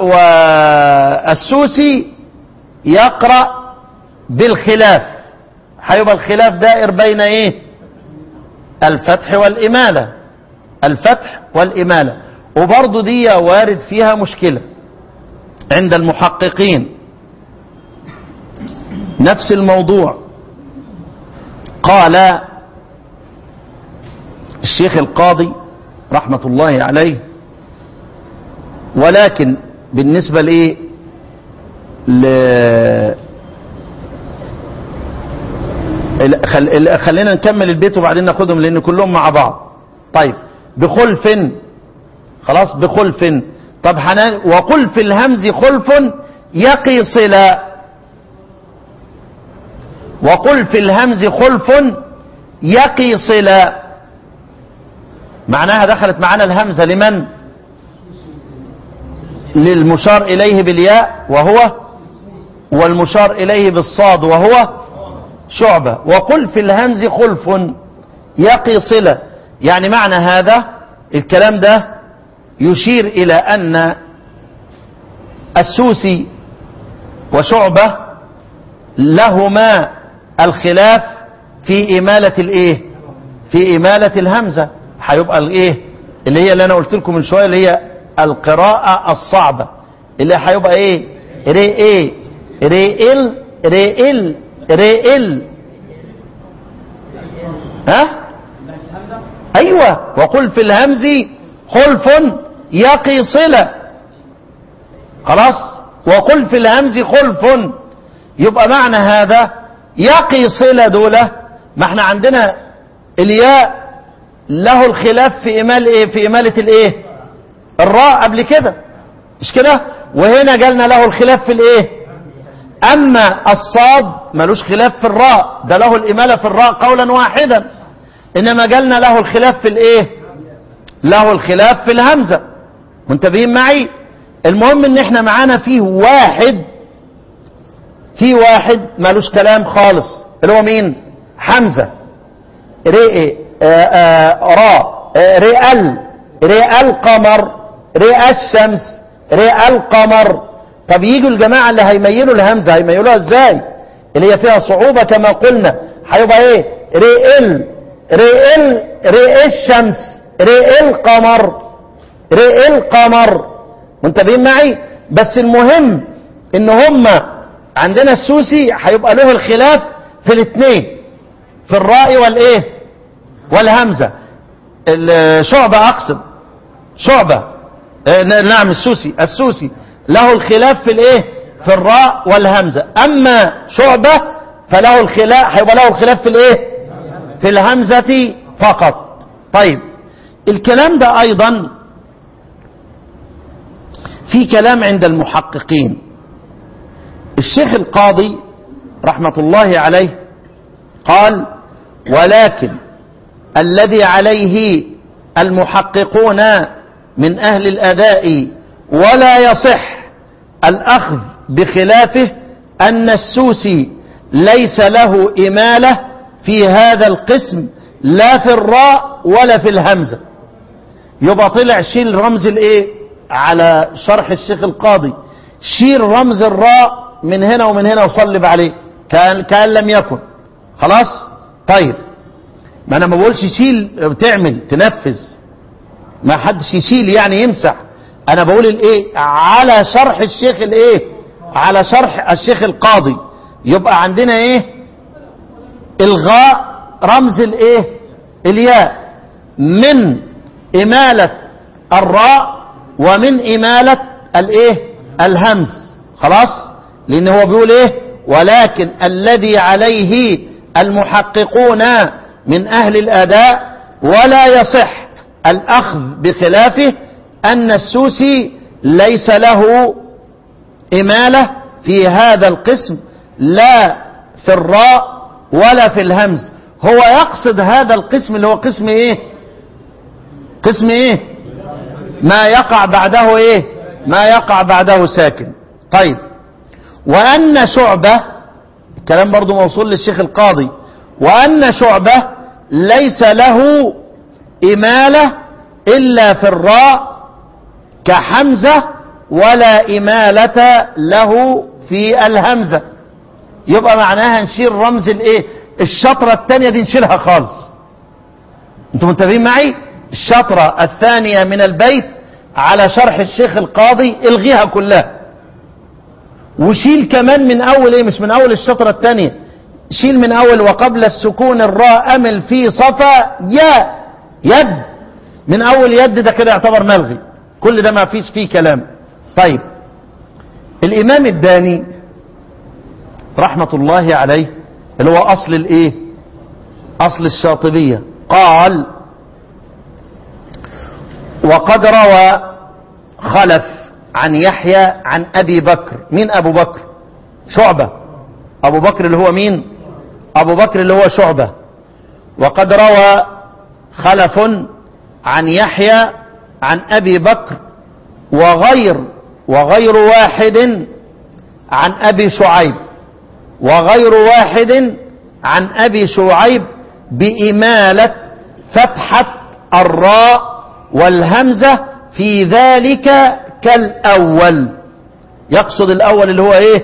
[SPEAKER 3] والسوسي يقرأ بالخلاف هيبقى الخلاف دائر بين ايه الفتح والإمالة الفتح والإمالة وبرضه دي وارد فيها مشكلة عند المحققين نفس الموضوع قال الشيخ القاضي رحمة الله عليه ولكن بالنسبة لإيه ل... خل... خلينا نكمل البيت وبعدين ناخدهم لان كلهم مع بعض طيب بخلف خلاص بخلف طب حنان وقل في الهمز خلف يقي صلا وقل في الهمز خلف يقي صلا معناها دخلت معنا الهمزة لمن للمشار إليه بالياء وهو والمشار إليه بالصاد وهو شعبة وقل في الهمز خلف يقي صلة يعني معنى هذا الكلام ده يشير إلى أن السوسي وشعبة لهما الخلاف في إمالة الإيه في إمالة الهمزة هيبقى الإيه اللي هي اللي أنا قلت لكم من شوية اللي هي القراءة الصعبة اللي هيبقى إيه ري إيه ري إل ري إل رئل ها ايوه وقل في الهمز خلف يقي صلة خلاص وقل في الهمز خلف يبقى معنى هذا يقي صلة دولة ما احنا عندنا الياء له الخلاف في إمال ايه في إمالة الايه الراء قبل كده مش كده وهنا جالنا له الخلاف في الايه أما الصاد ملوش خلاف في الراء ده له الإمالة في الراء قولا واحدا إنما جالنا له الخلاف في الإيه له الخلاف في الهمزة منتبهين معي المهم ان احنا معانا فيه واحد في واحد ملوش كلام خالص اللي هو مين حمزة رئ راء رئال رئال قمر رئ الشمس رئ القمر طب يجوا الجماعة اللي هيميلوا الهمزة هيميلوها ازاي اللي هي فيها صعوبة كما قلنا هيبقى ايه رئل رئل رئ الشمس رئ القمر رئ القمر منتبهين معي بس المهم ان هم عندنا السوسي هيبقى له الخلاف في الاثنين في الراء والايه والهمزة شعبة اقصد شعبة نعم السوسي السوسي له الخلاف في الايه في الراء والهمزة اما شعبة فله الخلاف هيبقى له الخلاف في الايه في الهمزة فقط طيب الكلام ده ايضا في كلام عند المحققين الشيخ القاضي رحمة الله عليه قال ولكن الذي عليه المحققون من أهل الأداء ولا يصح الأخذ بخلافه أن السوسي ليس له إمالة في هذا القسم لا في الراء ولا في الهمزة يبقى طلع شيل رمز الايه على شرح الشيخ القاضي شيل رمز الراء من هنا ومن هنا وصلب عليه كان كان لم يكن خلاص طيب ما انا ما بقولش شيل تعمل تنفذ ما حدش يشيل يعني يمسح انا بقول الايه على شرح الشيخ الايه على شرح الشيخ القاضي يبقى عندنا ايه الغاء رمز الايه الياء من امالة الراء ومن امالة الايه الهمز خلاص لان هو بيقول ايه ولكن الذي عليه المحققون من اهل الاداء ولا يصح الاخذ بخلافه ان السوسي ليس له اماله في هذا القسم لا في الراء ولا في الهمز هو يقصد هذا القسم اللي هو قسم ايه قسم ايه ما يقع بعده ايه ما يقع بعده ساكن طيب وان شعبة الكلام برضو موصول للشيخ القاضي وان شعبة ليس له امالة الا في الراء كحمزة ولا امالة له في الهمزة يبقى معناها نشيل رمز الايه الشطرة الثانية دي نشيلها خالص انتم منتبهين معي الشطرة الثانية من البيت على شرح الشيخ القاضي الغيها كلها وشيل كمان من اول ايه مش من اول الشطرة الثانية شيل من اول وقبل السكون الراء امل في صفا يا يد من اول يد ده كده يعتبر ملغي كل ده ما فيش فيه كلام طيب الامام الداني رحمة الله عليه اللي هو اصل الايه اصل الشاطبية قال وقد روى خلف عن يحيى عن ابي بكر مين ابو بكر شعبة ابو بكر اللي هو مين ابو بكر اللي هو شعبة وقد روى خلف عن يحيى عن ابي بكر وغير وغير واحد عن ابي شعيب وغير واحد عن ابي شعيب باماله فتحه الراء والهمزه في ذلك كالاول يقصد الاول اللي هو ايه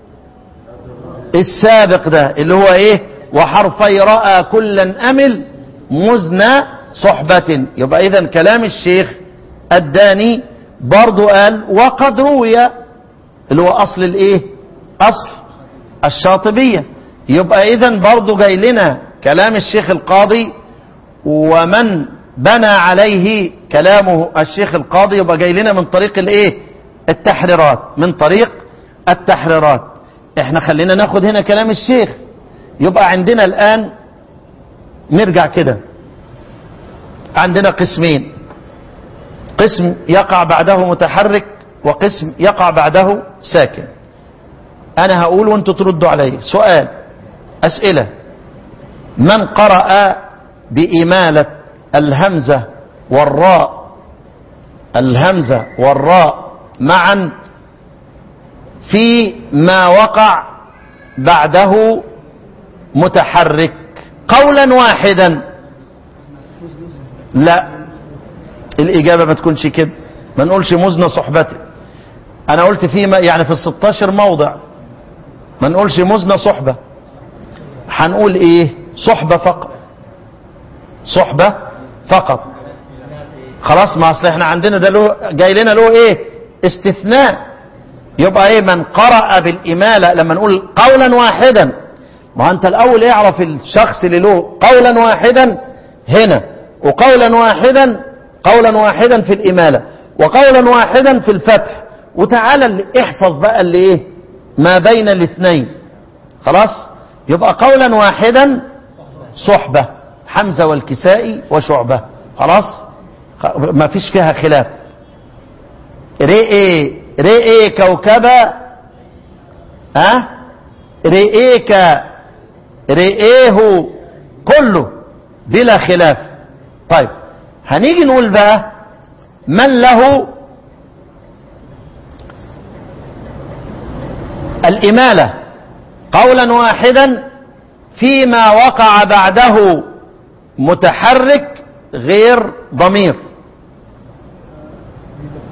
[SPEAKER 3] السابق ده اللي هو ايه وحرفي راى كلا امل مزنى صحبة يبقى اذا كلام الشيخ الداني برضو قال وقد روي اللي هو اصل الايه اصل الشاطبية يبقى اذا برضو جاي لنا كلام الشيخ القاضي ومن بنى عليه كلامه الشيخ القاضي يبقى جاي لنا من طريق الايه التحريرات من طريق التحريرات احنا خلينا ناخد هنا كلام الشيخ يبقى عندنا الان نرجع كده عندنا قسمين قسم يقع بعده متحرك وقسم يقع بعده ساكن انا هقول وانتوا تردوا علي سؤال اسئلة من قرأ بإمالة الهمزة والراء الهمزة والراء معا في ما وقع بعده متحرك قولا واحدا لا الإجابة ما تكونش كده ما نقولش مزن صحبته أنا قلت في يعني في الستاشر موضع ما نقولش مزن صحبة هنقول إيه صحبة فقط صحبة فقط خلاص ما أصل إحنا عندنا ده له جاي لنا له إيه استثناء يبقى إيه من قرأ بالإمالة لما نقول قولا واحدا ما أنت الأول اعرف الشخص اللي له قولا واحدا هنا وقولا واحدا قولا واحدا في الإمالة وقولا واحدا في الفتح وتعالى اللي احفظ بقى اللي ايه ما بين الاثنين خلاص يبقى قولا واحدا صحبة حمزة والكسائي وشعبة خلاص ما فيش فيها خلاف رئي رئي كوكبة ها رئيك رئيه كله بلا خلاف طيب هنيجي نقول بقى من له الإمالة قولا واحدا فيما وقع بعده متحرك غير ضمير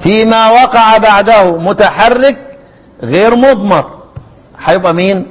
[SPEAKER 3] فيما وقع بعده متحرك غير مضمر هيبقى مين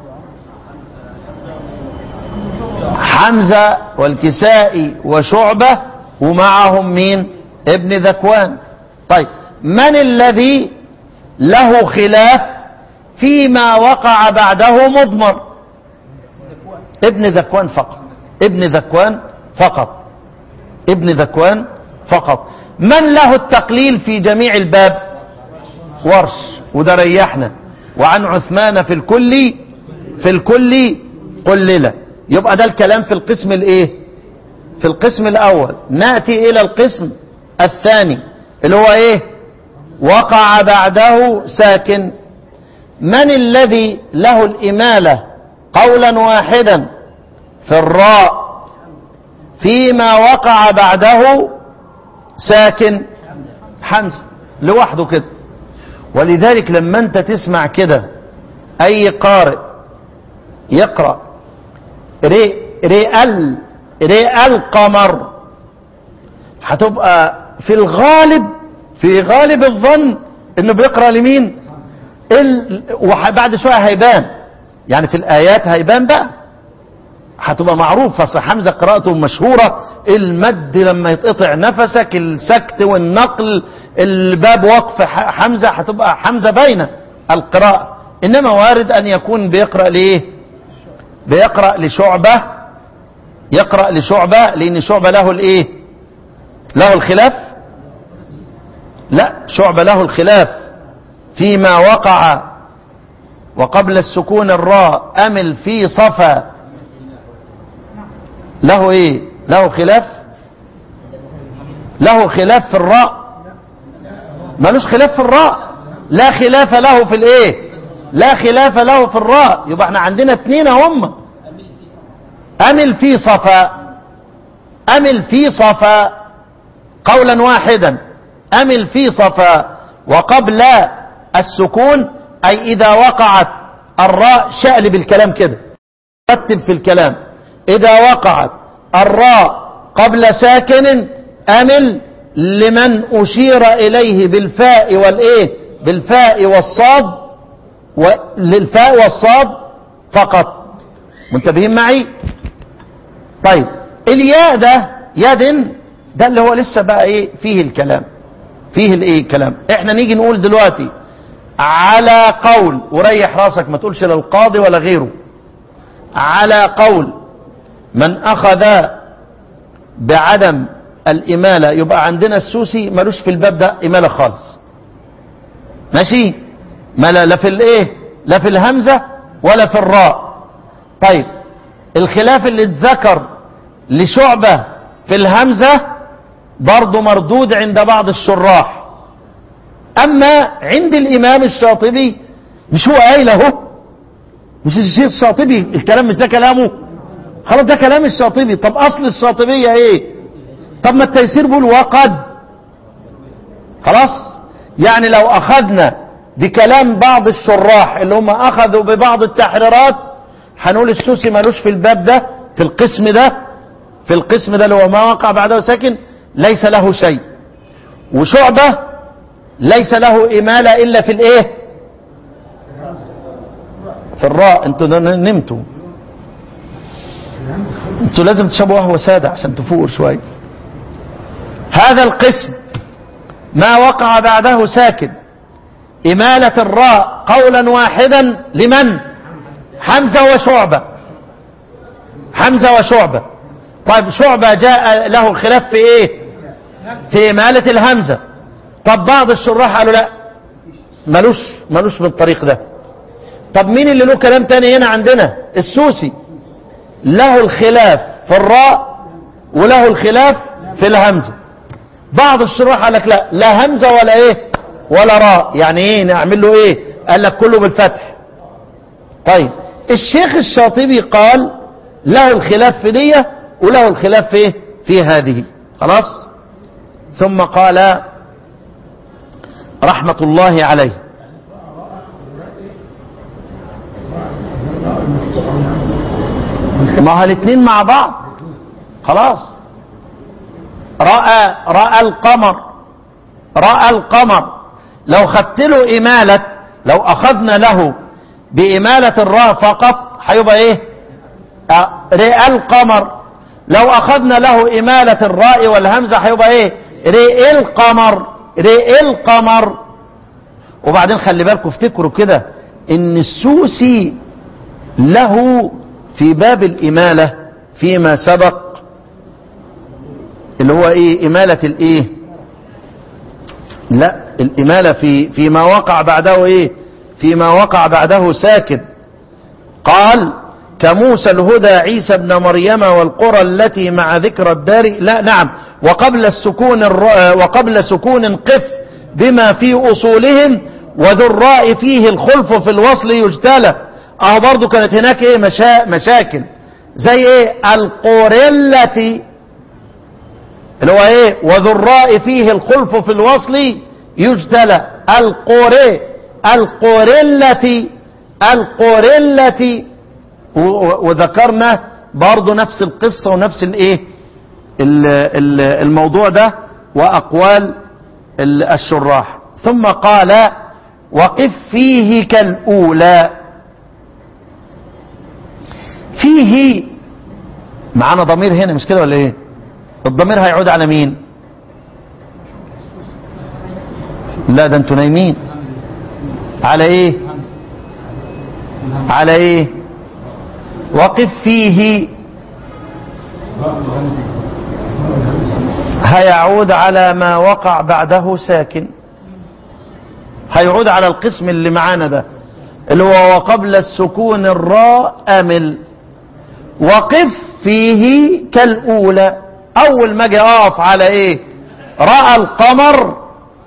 [SPEAKER 3] حمزة والكسائي وشعبة ومعهم مين ابن ذكوان طيب من الذي له خلاف فيما وقع بعده مضمر ابن ذكوان فقط ابن ذكوان فقط ابن ذكوان فقط من له التقليل في جميع الباب ورش وده ريحنا وعن عثمان في الكل في الكل قلل يبقى ده الكلام في القسم الايه في القسم الاول ناتي الى القسم الثاني اللي هو ايه وقع بعده ساكن من الذي له الاماله قولا واحدا في الراء فيما وقع بعده ساكن حمزه لوحده كده ولذلك لما انت تسمع كده اي قارئ يقرأ ري رئال رئال قمر هتبقى في الغالب في غالب الظن انه بيقرأ لمين ال... وبعد شوية هيبان يعني في الايات هيبان بقى هتبقى معروف اصل حمزه قراءته مشهوره المد لما يتقطع نفسك السكت والنقل الباب وقف حمزه هتبقى حمزه باينه القراءه انما وارد ان يكون بيقرا لايه بيقرا لشعبه يقرا لشعبه لان شعبه له الايه له الخلاف لا شعبه له الخلاف فيما وقع وقبل السكون الراء امل في صفا له ايه له خلاف له خلاف في الراء ملوش خلاف في الراء لا خلاف له في الايه لا خلاف له في الراء يبقى احنا عندنا اثنين هم امل في صفا امل في صفا قولا واحدا امل في صفا وقبل السكون اي اذا وقعت الراء شقلب الكلام كده رتب في الكلام إذا وقعت الراء قبل ساكن أمل لمن أشير إليه بالفاء والإيه بالفاء والصاد للفاء والصاد فقط منتبهين معي طيب الياء ده يد ده اللي هو لسه بقى ايه فيه الكلام فيه الايه الكلام احنا نيجي نقول دلوقتي على قول وريح راسك ما تقولش للقاضي ولا غيره على قول من أخذ بعدم الإمالة يبقى عندنا السوسي ملوش في الباب ده إمالة خالص ماشي ما لا لا في الإيه لا في الهمزة ولا في الراء طيب الخلاف اللي اتذكر لشعبة في الهمزة برضه مردود عند بعض الشراح أما عند الإمام الشاطبي مش هو قايل اهو مش الشيخ الشاطبي الكلام مش ده كلامه خلاص ده كلام الشاطبي طب اصل الشاطبية ايه طب ما التيسير بيقول وقد خلاص يعني لو اخذنا بكلام بعض الشراح اللي هم اخذوا ببعض التحريرات هنقول السوسي مالوش في الباب ده في القسم ده في القسم ده اللي هو ما وقع بعده ساكن ليس له شيء وشعبة ليس له إمالة إلا في الإيه في الراء انتوا نمتوا انتوا لازم تشربوا قهوه ساده عشان تفوقوا شويه هذا القسم ما وقع بعده ساكن إمالة الراء قولا واحدا لمن حمزة وشعبة حمزة وشعبة طيب شعبة جاء له خلاف في ايه في إمالة الهمزة طب بعض الشراح قالوا لا ملوش ملوش بالطريق ده طب مين اللي له كلام تاني هنا عندنا السوسي له الخلاف في الراء وله الخلاف في الهمزة بعض الشراح قال لك لا لا همزة ولا ايه ولا راء يعني ايه نعمل له ايه قال لك كله بالفتح طيب الشيخ الشاطبي قال له الخلاف في دي وله الخلاف في في هذه خلاص ثم قال رحمة الله عليه ما الاثنين مع بعض خلاص رأى رأى القمر رأى القمر لو خدت له إمالة لو أخذنا له بإمالة الراء فقط هيبقى إيه آه، رئ القمر لو أخذنا له إمالة الراء والهمزة هيبقى إيه رئ القمر رئ القمر وبعدين خلي بالكم افتكروا كده إن السوسي له في باب الإمالة فيما سبق اللي هو إيه إمالة الإيه لا الإمالة في فيما وقع بعده إيه فيما وقع بعده ساكن قال كموسى الهدى عيسى ابن مريم والقرى التي مع ذكر الدار لا نعم وقبل السكون الر... وقبل سكون قف بما في أصولهم وذو الراء فيه الخلف في الوصل يجتلى اه برضو كانت هناك ايه مشا... مشاكل زي ايه القرلة اللي هو ايه وذو الراء فيه الخلف في الوصل يجتلى القري القرلة القرلة و- و- وذكرنا برضو نفس القصة ونفس الايه ال- ال- الموضوع ده واقوال ال- الشراح ثم قال وقف فيه كالأولى فيه معانا ضمير هنا مش كده ولا ايه الضمير هيعود على مين لا ده انتوا نايمين على ايه على ايه وقف فيه هيعود على ما وقع بعده ساكن هيعود على القسم اللي معانا ده اللي هو وقبل السكون الراء أمل وقف فيه كالأولى أول ما أجي أقف على إيه رأى القمر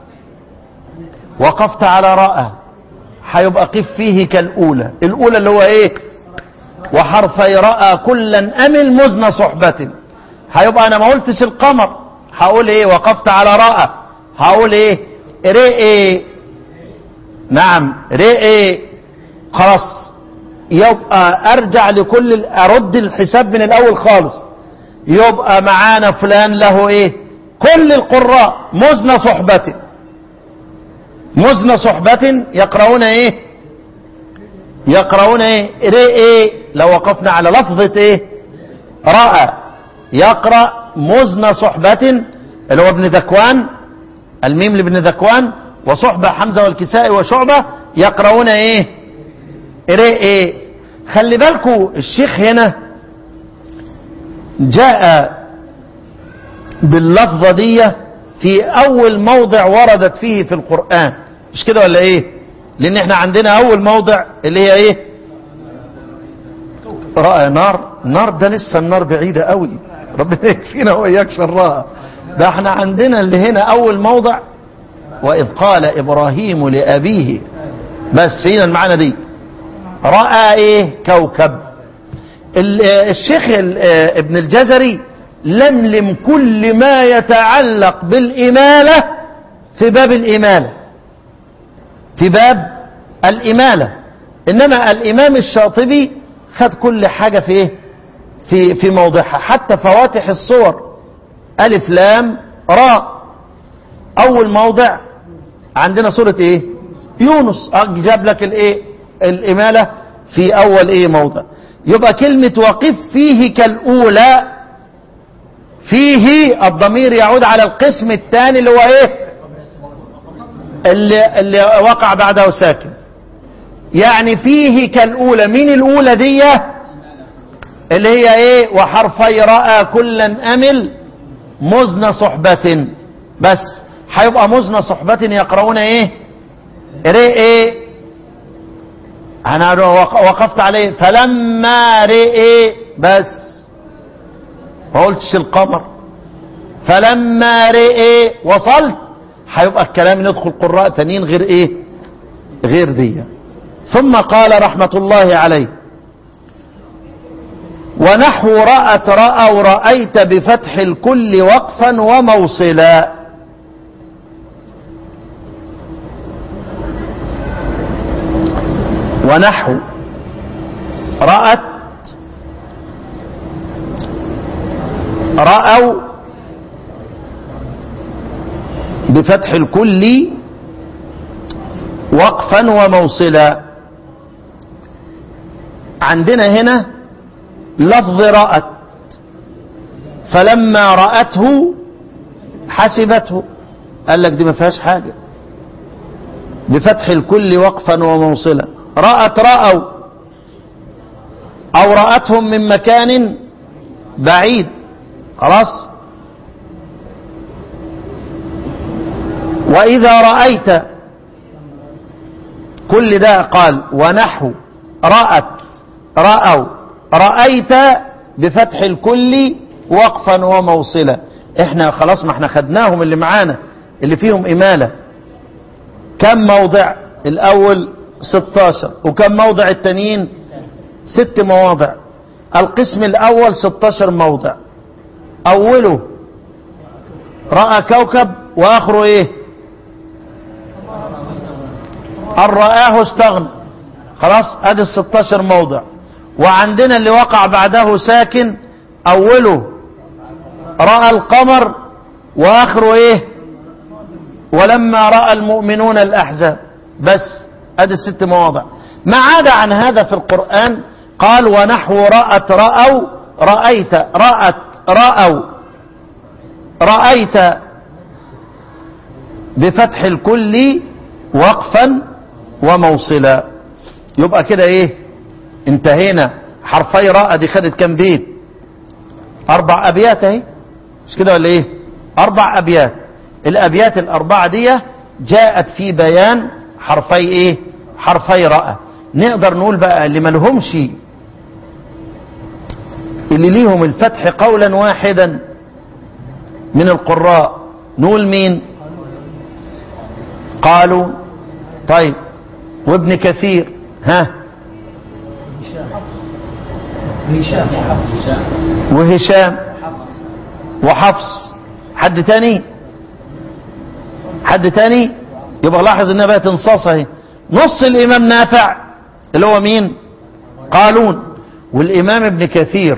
[SPEAKER 3] وقفت على رأى هيبقى قف فيه كالأولى الأولى اللي هو إيه وحرفي رأى كلا أمل مزن صحبة هيبقى أنا ما قلتش القمر هقول إيه وقفت على رأى هقول إيه رئي نعم رئي خلاص يبقى ارجع لكل ال- ارد الحساب من الاول خالص يبقى معانا فلان له ايه كل القراء مزن صحبة مزن صحبة يقرؤون ايه يقرؤون ايه رئي لو وقفنا على لفظة ايه رأى يقرأ مزن صحبة اللي هو ابن ذكوان الميم لابن ذكوان وصحبة حمزة والكسائي وشعبة يقرؤون ايه رئي خلي بالكوا الشيخ هنا جاء باللفظة دي في أول موضع وردت فيه في القرآن مش كده ولا إيه لأن احنا عندنا أول موضع اللي هي إيه رأى نار نار ده لسه النار بعيدة قوي ربنا يكفينا وإياك شرها ده احنا عندنا اللي هنا أول موضع وإذ قال إبراهيم لأبيه بس هنا المعنى دي رأى ايه كوكب ال- الشيخ ال- ابن الجزري لملم كل ما يتعلق بالإمالة في باب الإمالة في باب الإمالة إنما الإمام الشاطبي خد كل حاجة في إيه؟ في في موضعها حتى فواتح الصور ألف لام راء أول موضع عندنا سورة إيه يونس آه، جاب لك الإيه الإمالة في أول إيه موضع يبقى كلمة وقف فيه كالأولى فيه الضمير يعود على القسم الثاني اللي هو إيه اللي, اللي وقع بعده ساكن يعني فيه كالأولى مين الأولى دي اللي هي ايه وحرفي رأى كلا أمل مزن صحبة بس هيبقى مزن صحبة يقرؤون ايه رئي انا وق- وقفت عليه فلما رئي بس ما قلتش القمر فلما رئي وصلت هيبقى الكلام ندخل قراء تانيين غير ايه غير دي ثم قال رحمة الله عليه ونحو رأت رأوا رأيت بفتح الكل وقفا وموصلا ونحو رأت رأوا بفتح الكل وقفا وموصلا عندنا هنا لفظ رأت فلما رأته حسبته قال لك دي ما فيهاش حاجة بفتح الكل وقفا وموصلا رأت رأوا أو رأتهم من مكان بعيد خلاص وإذا رأيت كل ده قال ونحو رأت رأوا رأيت بفتح الكل وقفا وموصلا احنا خلاص ما احنا خدناهم اللي معانا اللي فيهم إمالة كم موضع الأول 16 وكم موضع التانيين ست مواضع القسم الأول 16 موضع أوله رأى كوكب وآخره إيه أن رآه استغنى خلاص ادي ال 16 موضع وعندنا اللي وقع بعده ساكن أوله رأى القمر وآخره إيه ولما رأى المؤمنون الأحزاب بس ادي الست مواضع ما عدا عن هذا في القرآن قال ونحو رأت رأوا رأيت رأت رأوا رأيت بفتح الكل وقفا وموصلا يبقى كده ايه انتهينا حرفي راء دي خدت كام بيت اربع ابيات اهي مش كده ولا ايه اربع ابيات الابيات الاربعه دي جاءت في بيان حرفي ايه حرفي راء نقدر نقول بقى اللي ملهمش اللي ليهم الفتح قولا واحدا من القراء نقول مين قالوا طيب وابن كثير ها
[SPEAKER 1] هشام وحفص
[SPEAKER 3] وهشام وحفص حد تاني حد تاني يبقى لاحظ انها بقت انصاص اهي نص الامام نافع اللي هو مين قالون والامام ابن كثير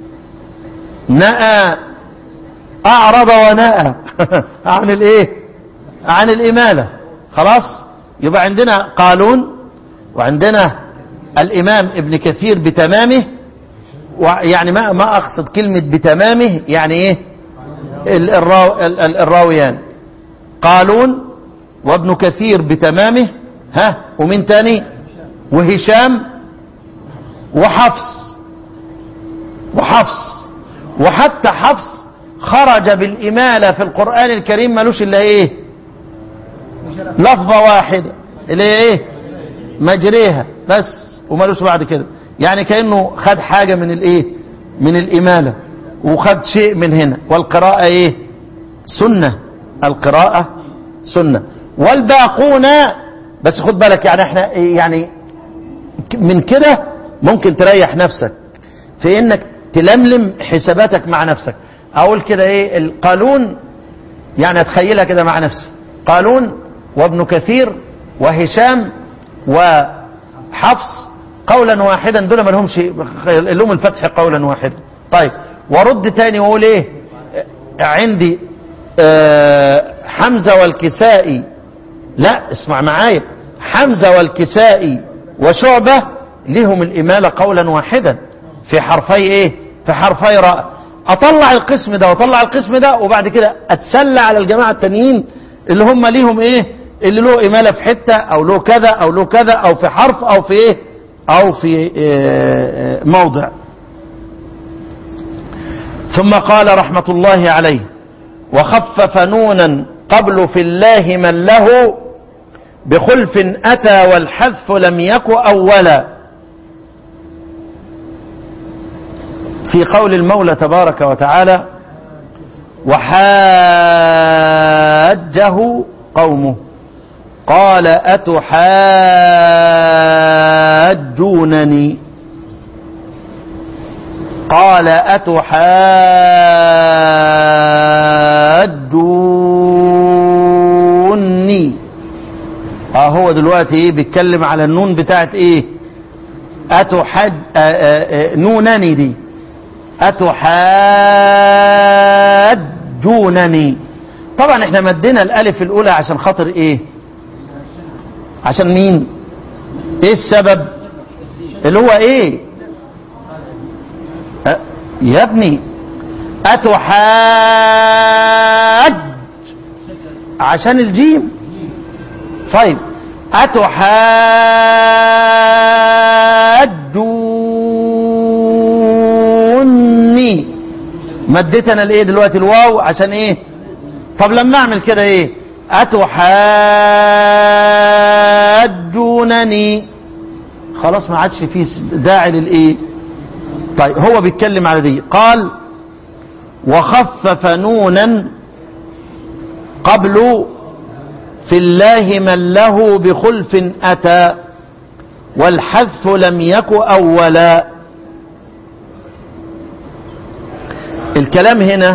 [SPEAKER 3] نأى اعرض ونأى عن الايه عن الامالة خلاص يبقى عندنا قالون وعندنا الامام ابن كثير بتمامه يعني ما ما اقصد كلمة بتمامه يعني ايه ال- الراو ال- ال- الراويان قالون وابن كثير بتمامه ها ومن تاني وهشام وحفص وحفص وحتى حفص خرج بالإمالة في القرآن الكريم ملوش إلا إيه لفظة واحدة اللي هي إيه مجريها بس وملوش بعد كده يعني كأنه خد حاجة من الإيه من الإمالة وخد شيء من هنا والقراءة إيه سنة القراءة سنة والباقون بس خد بالك يعني احنا يعني من كده ممكن تريح نفسك في انك تلملم حساباتك مع نفسك اقول كده ايه القانون يعني اتخيلها كده مع نفسي قالون وابن كثير وهشام وحفص قولا واحدا دول ما لهمش لهم الفتح قولا واحدا طيب ورد تاني واقول ايه عندي آه حمزة والكسائي لا اسمع معايا حمزة والكسائي وشعبة لهم الإمالة قولا واحدا في حرفي ايه في حرفي راء اطلع القسم ده واطلع القسم ده وبعد كده اتسلى على الجماعة التانيين اللي هم ليهم ايه اللي له إمالة في حتة او له كذا او له كذا او في حرف او في ايه او في إيه موضع ثم قال رحمة الله عليه وخفف نونا قبل في الله من له بخلف أتى والحذف لم يك أولا في قول المولى تبارك وتعالى وحاجه قومه قال أتحاجونني قال أتحاجوني اه هو دلوقتي ايه بيتكلم على النون بتاعت ايه أتحج آه آه آه نونني دي أتحاجونني طبعا احنا مدينا الالف الاولى عشان خاطر ايه عشان مين ايه السبب اللي هو ايه أه يا ابني اتحاج عشان الجيم طيب اتحاجوني مديت انا الايه دلوقتي الواو عشان ايه طب لما اعمل كده ايه اتحاجونني خلاص ما عادش فيه داعي للايه طيب هو بيتكلم على دي قال وخفف نونا قبل في الله من له بخلف أتى والحذف لم يك أولا الكلام هنا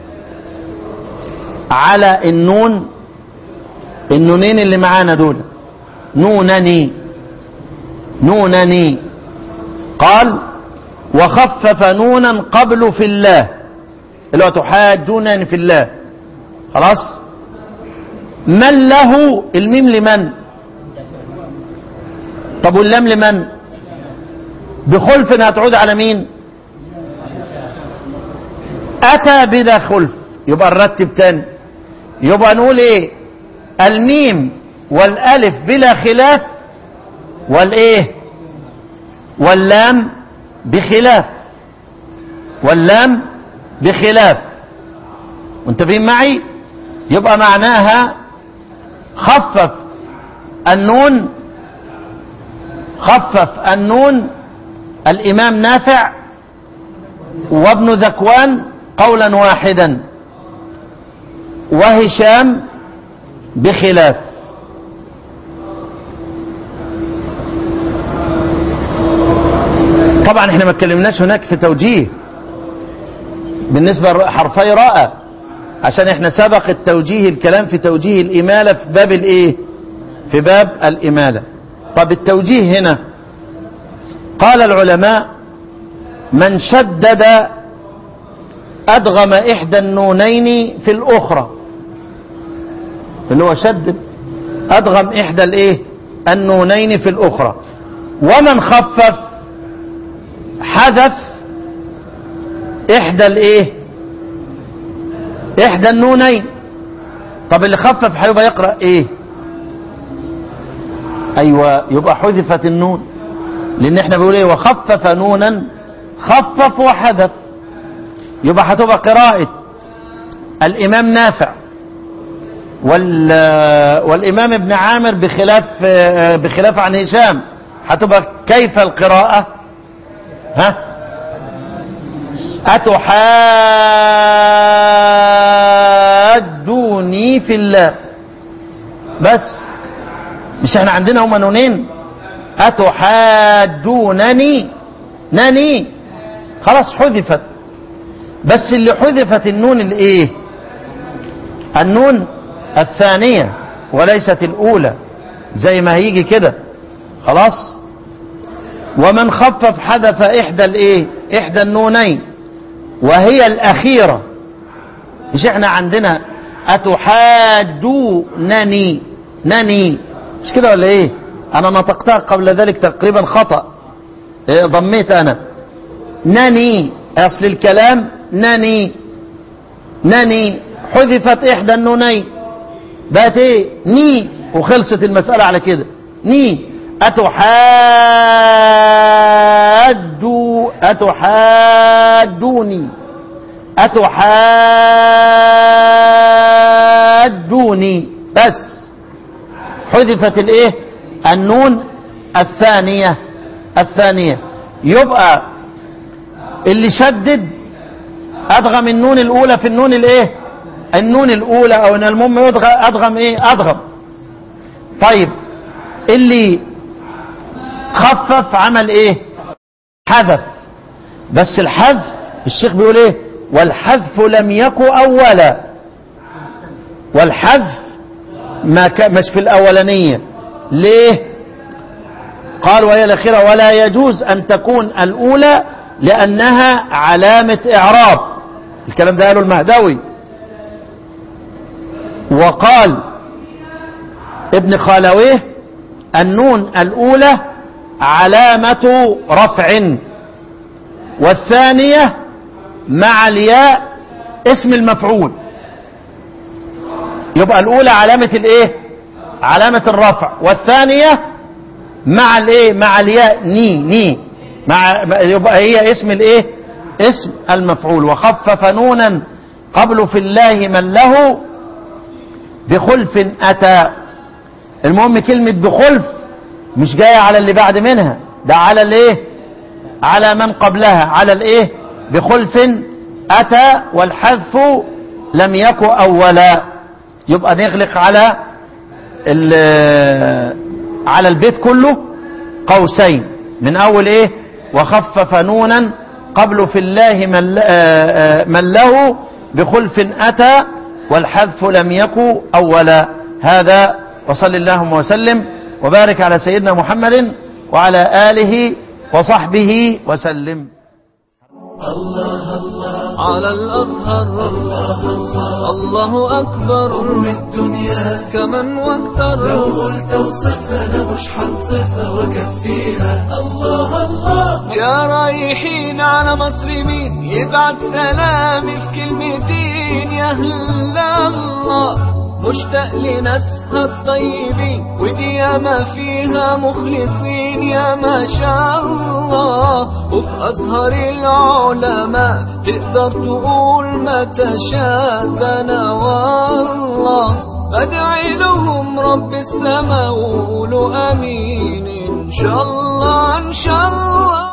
[SPEAKER 3] على النون النونين اللي معانا دول نونني نونني قال وخفف نونا قبل في الله اللي هو تحاجونني في الله خلاص من له الميم لمن طب واللام لمن بخلف هتعود على مين اتى بلا خلف يبقى نرتب تاني يبقى نقول ايه الميم والالف بلا خلاف والايه واللام بخلاف واللام بخلاف منتبهين معي يبقى معناها خفف النون خفف النون الإمام نافع وابن ذكوان قولا واحدا وهشام بخلاف طبعا احنا ما اتكلمناش هناك في توجيه بالنسبة لحرفي راء عشان احنا سبق التوجيه الكلام في توجيه الإمالة في باب الايه في باب الإمالة طب التوجيه هنا قال العلماء من شدد أدغم إحدى النونين في الأخرى اللي هو شدد أدغم إحدى الإيه النونين في الأخرى ومن خفف حذف إحدى الإيه إحدى النونين طب اللي خفف هيبقى يقرأ إيه أيوة يبقى حذفت النون لأن احنا بيقول إيه وخفف نونا خفف وحذف يبقى هتبقى قراءة الإمام نافع وال والإمام ابن عامر بخلاف بخلاف عن هشام هتبقى كيف القراءة ها أتحاجوني في الله بس مش احنا عندنا هما نونين أتحاجونني نني خلاص حذفت بس اللي حذفت النون الايه النون الثانية وليست الأولى زي ما هيجي كده خلاص ومن خفف حذف إحدى الإيه إحدى النونين وهي الأخيرة مش احنا عندنا أتحاجونني نني مش كده ولا ايه انا نطقتها قبل ذلك تقريبا خطأ إيه ضميت انا نني اصل الكلام نني نني حذفت احدى النونين بقت ايه ني وخلصت المسألة على كده ني أتحاجوا أتحاجوني أتحاجوني بس حذفت الايه النون الثانية الثانية يبقى اللي شدد ادغم النون الاولى في النون الايه النون الاولى او ان المهم يدغم ادغم ايه ادغم طيب اللي خفف عمل ايه حذف بس الحذف الشيخ بيقول ايه والحذف لم يكن اولا والحذف ما ك... مش في الاولانيه ليه قال وهي الاخيره ولا يجوز ان تكون الاولى لانها علامه اعراب الكلام ده قاله المهدوي وقال ابن خالويه النون الأولى علامة رفع والثانية مع الياء اسم المفعول يبقى الأولى علامة الايه علامة الرفع والثانية مع الايه مع الياء ني ني مع يبقى هي اسم الايه اسم المفعول وخفف نونا قبل في الله من له بخلف أتى المهم كلمة بخلف مش جاية على اللي بعد منها ده على الايه على من قبلها على الايه بخلف أتى والحذف لم يكن أولا يبقى نغلق على على البيت كله قوسين من أول إيه وخفف نونا قبل في الله من, من له بخلف أتى والحذف لم يكن أولا هذا وصل اللهم وسلم وبارك على سيدنا محمد وعلى آله وصحبه وسلم
[SPEAKER 1] الله الله
[SPEAKER 2] على الأزهر
[SPEAKER 1] الله الله
[SPEAKER 2] الله أكبر
[SPEAKER 1] قرب الدنيا
[SPEAKER 2] كمن واكتر
[SPEAKER 1] لو قلت وصفها انا مش هنصفها وكفيها الله الله
[SPEAKER 2] يا رايحين على مصر مين يبعت سلامي في كلمتين يا هلا الله مشتاق لناسها الطيبين ودي ياما فيها مخلصين يا ما شاء الله وفي أزهر العلماء تقدر تقول ما تشاء ده أنا والله أدعي لهم رب السماء وقولوا أمين إن شاء الله إن شاء الله